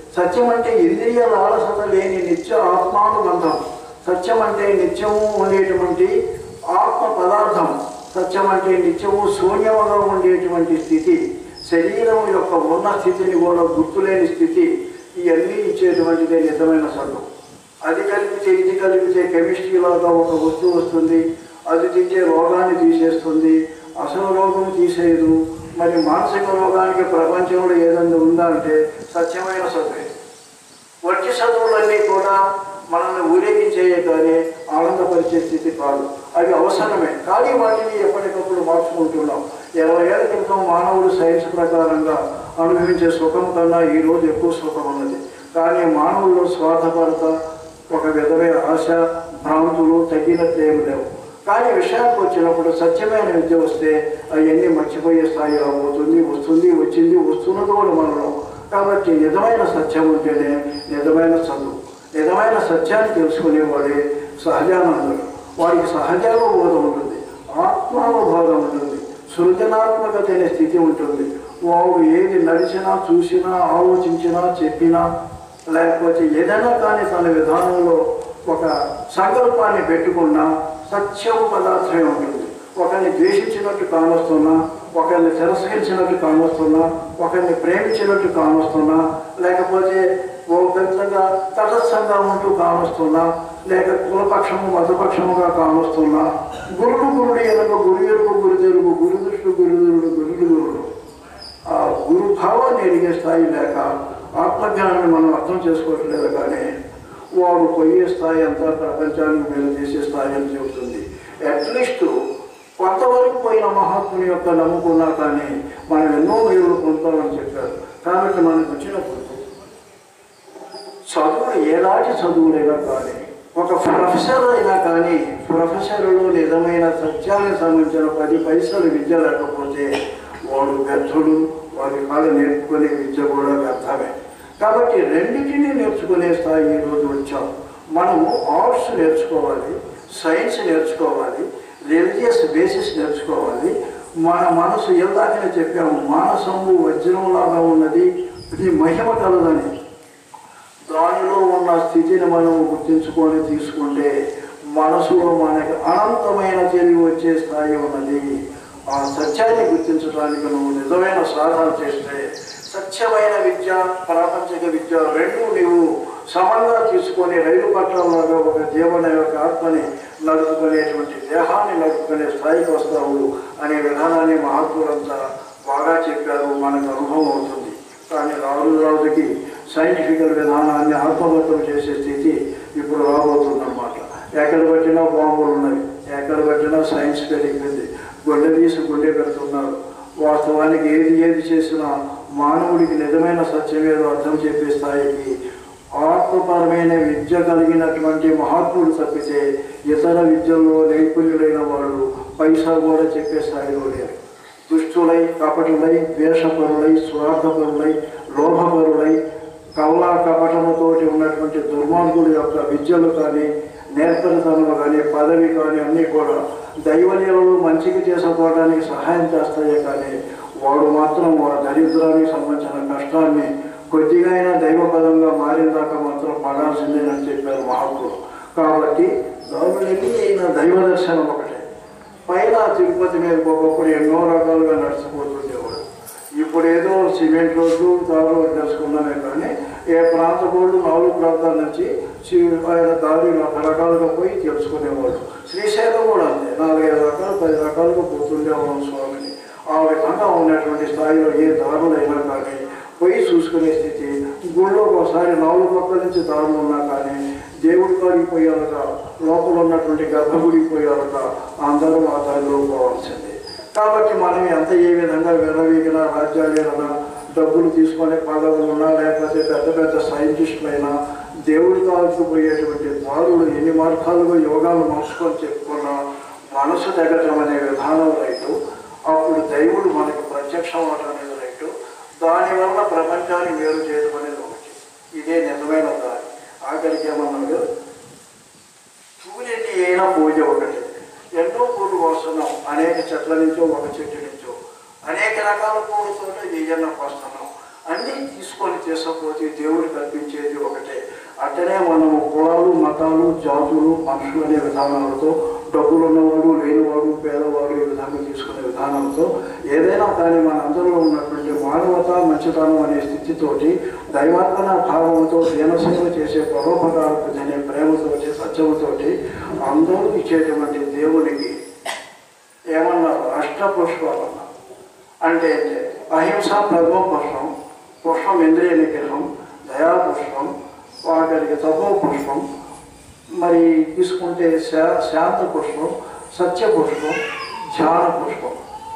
సత్యం అంటే ఇంద్రియ లాలసత లేని నిత్య ఆత్మానుబంధం సత్యం అంటే నిత్యము ఉండేటువంటి ఆత్మ పదార్థం సత్యం అంటే నిత్యము శూన్యముగా ఉండేటువంటి స్థితి శరీరం యొక్క ఉన్న స్థితిని కూడా గుర్తులేని స్థితి ఇవన్నీ ఇచ్చేటువంటిదే నిజమైన సత్యం అది కలిపితే ఇది కలిపితే కెమిస్ట్రీ లాగా ఒక వస్తువు వస్తుంది అది తింటే రోగాన్ని తీసేస్తుంది అసలు రోగం తీసేయదు మరి మానసిక రోగానికి ప్రపంచంలో ఏదైనా ఉందా అంటే సత్యమైన చదువే వట్టి చదువులన్నీ కూడా మనల్ని ఊరేగించేయే కానీ ఆనందపరిచే స్థితి కాదు అవి అవసరమే కానీ వాటిని ఎప్పటికప్పుడు మార్చుకుంటున్నాం ఇరవై ఏళ్ళ క్రితం మానవుడు సైన్స్ ప్రకారంగా అనుభవించే సుఖం కన్నా ఈ రోజు ఎక్కువ సుఖం ఉన్నది కానీ మానవుల్లో స్వార్థపరత ఒక విధమైన ఆశ భ్రాంతులు తగ్గినట్లు ఏమి లేవు కానీ విషయానికి వచ్చినప్పుడు సత్యమైన విద్య వస్తే అవన్నీ మర్చిపోయే స్థాయి రాబోతుంది వస్తుంది వచ్చింది వస్తున్నది కూడా మనలో కాబట్టి నిజమైన సత్యం ఉంటేనే నిజమైన చదువు నిజమైన సత్యాన్ని తెలుసుకునేవాడే సహజానందుడు వాడికి సహజానుబోధం ఉంటుంది ఆత్మానుబోధం ఉంటుంది సృజనాత్మకత అనే స్థితి ఉంటుంది వాడు ఏది నడిచినా చూసినా ఆలోచించినా చెప్పినా లేకపోతే ఏదైనా కానీ తన విధానంలో ఒక సంకల్పాన్ని పెట్టుకున్నా సత్యము పదార్థమే ఉంటుంది ఒకరిని ద్వేషించినట్టు కానొస్తున్నా ఒకరిని తిరస్కరించినట్టు కానొస్తున్నా ఒకరిని ప్రేమించినట్టు కానొస్తున్నా లేకపోతే ఓ విధంగా తటస్థంగా ఉంటూ కానొస్తున్నా లేక కులపక్షము మతపక్షముగా కానొస్తున్నా గురుడు గురుడు ఎనక గురు ఎరుగు గురు తెలుగు గురు దృష్టి గురుదురుడు గురుడు గురుడు ఆ గురు భావాన్ని ఎదిగే స్థాయి లేక ఆత్మజ్ఞానాన్ని మనం అర్థం చేసుకోవట్లేదు కానీ వాడు పోయే స్థాయి అంతా ప్రపంచానికి మేలు చేసే స్థాయి అని చెబుతుంది అట్లీస్ట్ కొంతవరకు పోయిన మహాత్ముని యొక్క నమ్ముకున్నా కానీ మనం ఎన్నో మేలు పొందుతామని చెప్పారు కాబట్టి మనకు వచ్చినప్పుడు చదువులు ఏలాంటి చదువులైనా కానీ ఒక ప్రొఫెసర్ అయినా కానీ ప్రొఫెసర్లో నిజమైన సత్యానికి సంబంధించిన పది పైసలు విద్య లేకపోతే వాడు వ్యర్థుడు వాడి కాళ్ళ నేర్చుకునే విద్య కూడా వ్యర్థమే కాబట్టి రెండింటినీ నేర్చుకునే స్థాయి ఈరోజు వచ్చాం మనము ఆర్ట్స్ నేర్చుకోవాలి సైన్స్ నేర్చుకోవాలి రిలీజియస్ బేసిస్ నేర్చుకోవాలి మన మనసు ఎందాకనే చెప్పాము మానసము వజ్రంలాగా ఉన్నది ఇది మహిమ కలదని దానిలో ఉన్న స్థితిని మనం గుర్తించుకొని తీసుకుంటే మనసులో మనకి అనంతమైన తెలివి వచ్చే స్థాయి ఉన్నది ఆ సత్యాన్ని గుర్తించడానికి నువ్వు నిజమైన సాధన చేస్తే సత్యమైన విద్య ప్రాపంచిక విద్య రెండు నీవు సమంగా తీసుకొని రైలు పట్టణంలాగా ఒక జీవన యొక్క ఆత్మని నడుపుకునేటువంటి దేహాన్ని నడుపుకునే స్థాయికి వస్తావు అనే విధానాన్ని మహాత్ములంతా బాగా చెప్పారు మనకు అనుభవం అవుతుంది కానీ రాజు రాజుకి సైంటిఫికల్ విధానాన్ని ఆత్మగతం చేసే స్థితి ఇప్పుడు రాబోతుందన్నమాట ఎక్కడ పట్టినా బాంబులు ఉన్నాయి ఎక్కడ పట్టినా సైన్స్ పెరిగింది గుండె తీసి గుండె పెడుతున్నారు వాస్తవానికి ఏది ఏది చేసినా మానవుడికి నిజమైన సత్యం ఏదో అర్థం చెప్పే స్థాయికి ఆత్మపరమైన విద్య కలిగినటువంటి మహాత్ముడు తప్పితే ఇతర విద్యల్లో నైపుణ్యులైన వాళ్ళు పైసా కూడా చెప్పే స్థాయిలో లేరు దుష్టులై కపటులై ద్వేషపరులై స్వార్థపరులై లోభపరులై కవలా కపటముతోటి ఉన్నటువంటి దుర్మార్గుల యొక్క విద్యలు కానీ నేర్పరితనము కానీ పదవి కానీ అన్నీ కూడా దైవలీలలో మంచికి చేసుకోవడానికి సహాయం చేస్తాయే కానీ వాడు మాత్రం వాడు దరిద్రానికి సంబంధించిన కష్టాన్ని కొద్దిగా అయినా దైవపదంగా మారిన దాకా మాత్రం పడాల్సిందేనని చెప్పారు మహాత్ములు కాబట్టి దారులకి అయిన దైవ దర్శనం ఒకటే పైన తిరుపతి మీద ఒకప్పుడు ఎన్నో రకాలుగా నడిచిపోతుండేవాడు ఇప్పుడు ఏదో సిమెంట్ రోడ్డు దారి రోడ్డు తెలుసుకున్నామే కానీ ఏ ప్రాంత బోర్డు నాలుగు ప్రాంతాల నుంచి సి- ఆయన దారి రకరకాలుగా పోయి తెలుసుకునేవాడు శ్రీశైలం కూడా అంతే నాలుగైదు రకాలు పది రకాలుగా పోతుండేవాడు స్వామిని ఆ విధంగా ఉన్నటువంటి స్థాయిలో ఏ దారులైనా కానీ పోయి చూసుకునే స్థితి గుళ్ళో ఒకసారి నాలుగు పక్కల నుంచి దారులు ఉన్నా కానీ దేవుడి కాడికి పోయాలట లోపల ఉన్నటువంటి గర్భగుడికి పోయాలట అందరూ ఆ దారిలో పోవాల్సిందే కాబట్టి మనం ఎంత ఏ విధంగా విరవీగినా రాజ్యాలేనా డబ్బులు తీసుకునే పదవులు ఉన్నా లేకపోతే పెద్ద పెద్ద సైంటిస్టులైనా దేవుడి కాలకు పోయేటువంటి దారులు ఎన్ని మార్గాలుగా యోగాలు మార్చుకొని చెప్పుకున్నా మనసు తగ్గటం అనే విధానం రైతు అప్పుడు దేవుడు మనకి ప్రత్యక్షం అవటం అనేది రైతు దానివల్ల ప్రపంచాన్ని వేరు చేయడం అనేది ఒకటి ఇదే నిజమైన దారి ఆఖరికి ఏమన్నాడు పూలెన్ని అయినా పూజ ఒకటి ఎన్నో పూలు వస్తున్నాం అనేక చెట్ల నుంచో ఒక చెట్టు నుంచో అనేక రకాల పూలతో ఏదైనా వస్తున్నాం అన్నీ తీసుకొని చేసకపోతే దేవుడు కల్పించేది ఒకటే అట్టనే మనము కులాలు మతాలు జాతులు మనుషులు అనే విధానాలతో డబ్బులు ఉన్నవాడు లేనివాడు పేదవాడు ఈ విధంగా తీసుకునే విధానంతో ఏదైనా కానీ మన అందరిలో ఉన్నటువంటి మానవత మంచితనం అనే స్థితితోటి దైవాత్మన భావంతో దీనసేవ చేసే పరోపకార బుద్ధి అనే ప్రేమతోటి సత్యముతోటి అందరూ ఇచ్చేటువంటి దేవునికి ఏమన్నారు అష్టపుష్పాలు అన్నారు అంటే ఏంటి? అహింస ప్రథమ పుష్పం పుష్పం ఇంద్రియ నిగ్రహం దయా పుష్పం వాటికి తపో పుష్పం మరి తీసుకుంటే శా- శాంత పుష్పం సత్య పుష్పం ధ్యాన పుష్పం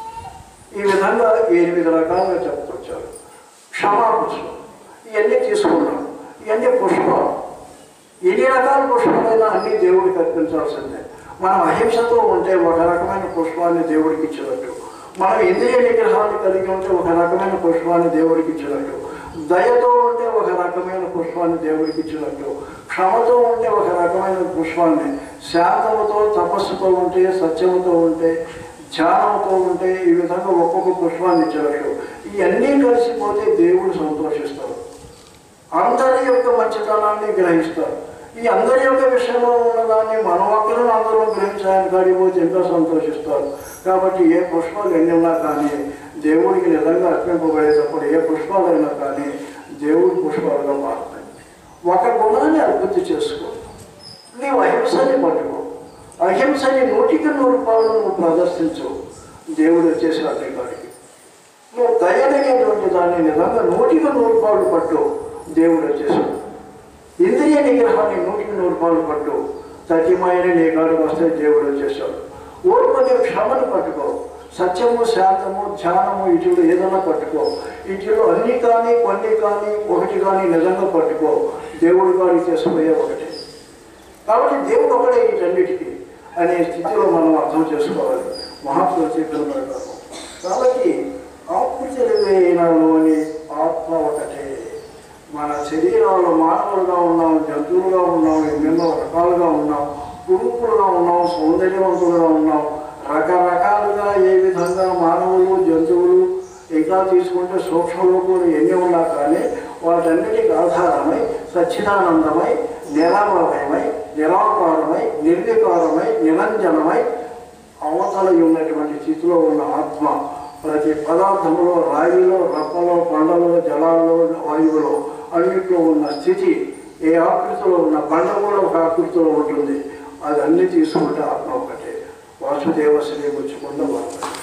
ఈ విధంగా ఎనిమిది రకాలుగా చెప్పుకొచ్చారు క్షమా పుష్పం ఇవన్నీ తీసుకున్నాం ఇవన్నీ పుష్పాలు ఎన్ని రకాల పుష్పాలైనా అన్ని దేవుడికి అర్పించాల్సిందే మనం అహింసతో ఉంటే ఒక రకమైన పుష్పాన్ని దేవుడికి ఇచ్చినట్టు మనం ఇంద్రియ నిగ్రహాన్ని కలిగి ఉంటే ఒక రకమైన పుష్పాన్ని దేవుడికి ఇచ్చినట్టు దయతో ఉంటే ఒక రకమైన పుష్పాన్ని దేవుడికి ఇచ్చినట్టు క్షమతో ఉంటే ఒక రకమైన పుష్పాన్ని శాంతముతో తపస్సుతో ఉంటే సత్యముతో ఉంటే ధ్యానంతో ఉంటే ఈ విధంగా ఒక్కొక్క పుష్పాన్ని ఇచ్చినట్టు ఇవన్నీ కలిసిపోతే దేవుడు సంతోషిస్తాడు అందరి యొక్క మంచితనాన్ని గ్రహిస్తారు ఈ అందరి యొక్క విషయంలో ఉన్నదాన్ని మనం ఒక్కరు అందరూ గ్రహించడానికి కాడిపోతే ఇంకా సంతోషిస్తారు కాబట్టి ఏ పుష్పాలు ఎన్ని ఉన్నా కానీ దేవుడికి నిజంగా అర్పింపబడేటప్పుడు ఏ పుష్పాలైనా కానీ దేవుడి పుష్పాలుగా మారుతాయి ఒక గుణాన్ని అభివృద్ధి చేసుకో నీవు అహింసని పట్టుకో అహింసని నూటికి నూరు పాలు నువ్వు ప్రదర్శించు దేవుడు వచ్చేసి అడ్డగాడికి నువ్వు దయననేటువంటి దాన్ని నిజంగా నూటికి నూరు పాలు పట్టు దేవుడు వచ్చేసాడు ఇంద్రియ నిగ్రహాన్ని నూటికి నూరు పాలు పట్టు సత్యమైన నీ కాడికి వస్తే దేవుడు వచ్చేసాడు ఓర్పు నీ క్షమను పట్టుకో సత్యము శాంతము ధ్యానము ఇటులు ఏదైనా పట్టుకో ఇటులు అన్ని కానీ కొన్ని కానీ ఒకటి కానీ నిజంగా పట్టుకో దేవుడు కాడికి చేసుకుపోయే ఒకటి కాబట్టి దేవుడు ఒకటే వీటన్నిటికీ అనే స్థితిలో మనం అర్థం చేసుకోవాలి మహాత్ములు చెప్పిన ప్రకారం కాబట్టి ఆకృతిలోని ఆత్మ ఒకటే మన శరీరంలో మానవులుగా ఉన్నాం జంతువులుగా ఉన్నాం ఎన్నెన్నో రకాలుగా ఉన్నాం కురుపులుగా ఉన్నాం సౌందర్యవంతులుగా ఉన్నాం రకరకాలుగా ఏ విధంగా మానవులు జంతువులు ఇంకా తీసుకుంటే సూక్ష్మలోకులు ఎన్ని ఉన్నా కానీ వాటన్నిటికి ఆధారమై సచ్చిదానందమై నిరామయమై నిరాకారమై నిర్వికారమై నిరంజనమై అవతల ఉన్నటువంటి స్థితిలో ఉన్న ఆత్మ ప్రతి పదార్థంలో రాయిలో రప్పలో పండలో జలాల్లో వాయువులో అన్నిట్లో ఉన్న స్థితి ఏ ఆకృతిలో ఉన్న బండ కూడా ఒక ఆకృతిలో ఉంటుంది అది అన్ని తీసుకుంటే ఆత్మ ఒకటే వాసుదేవ శ్రీ ముచ్చుకుండా వాళ్ళు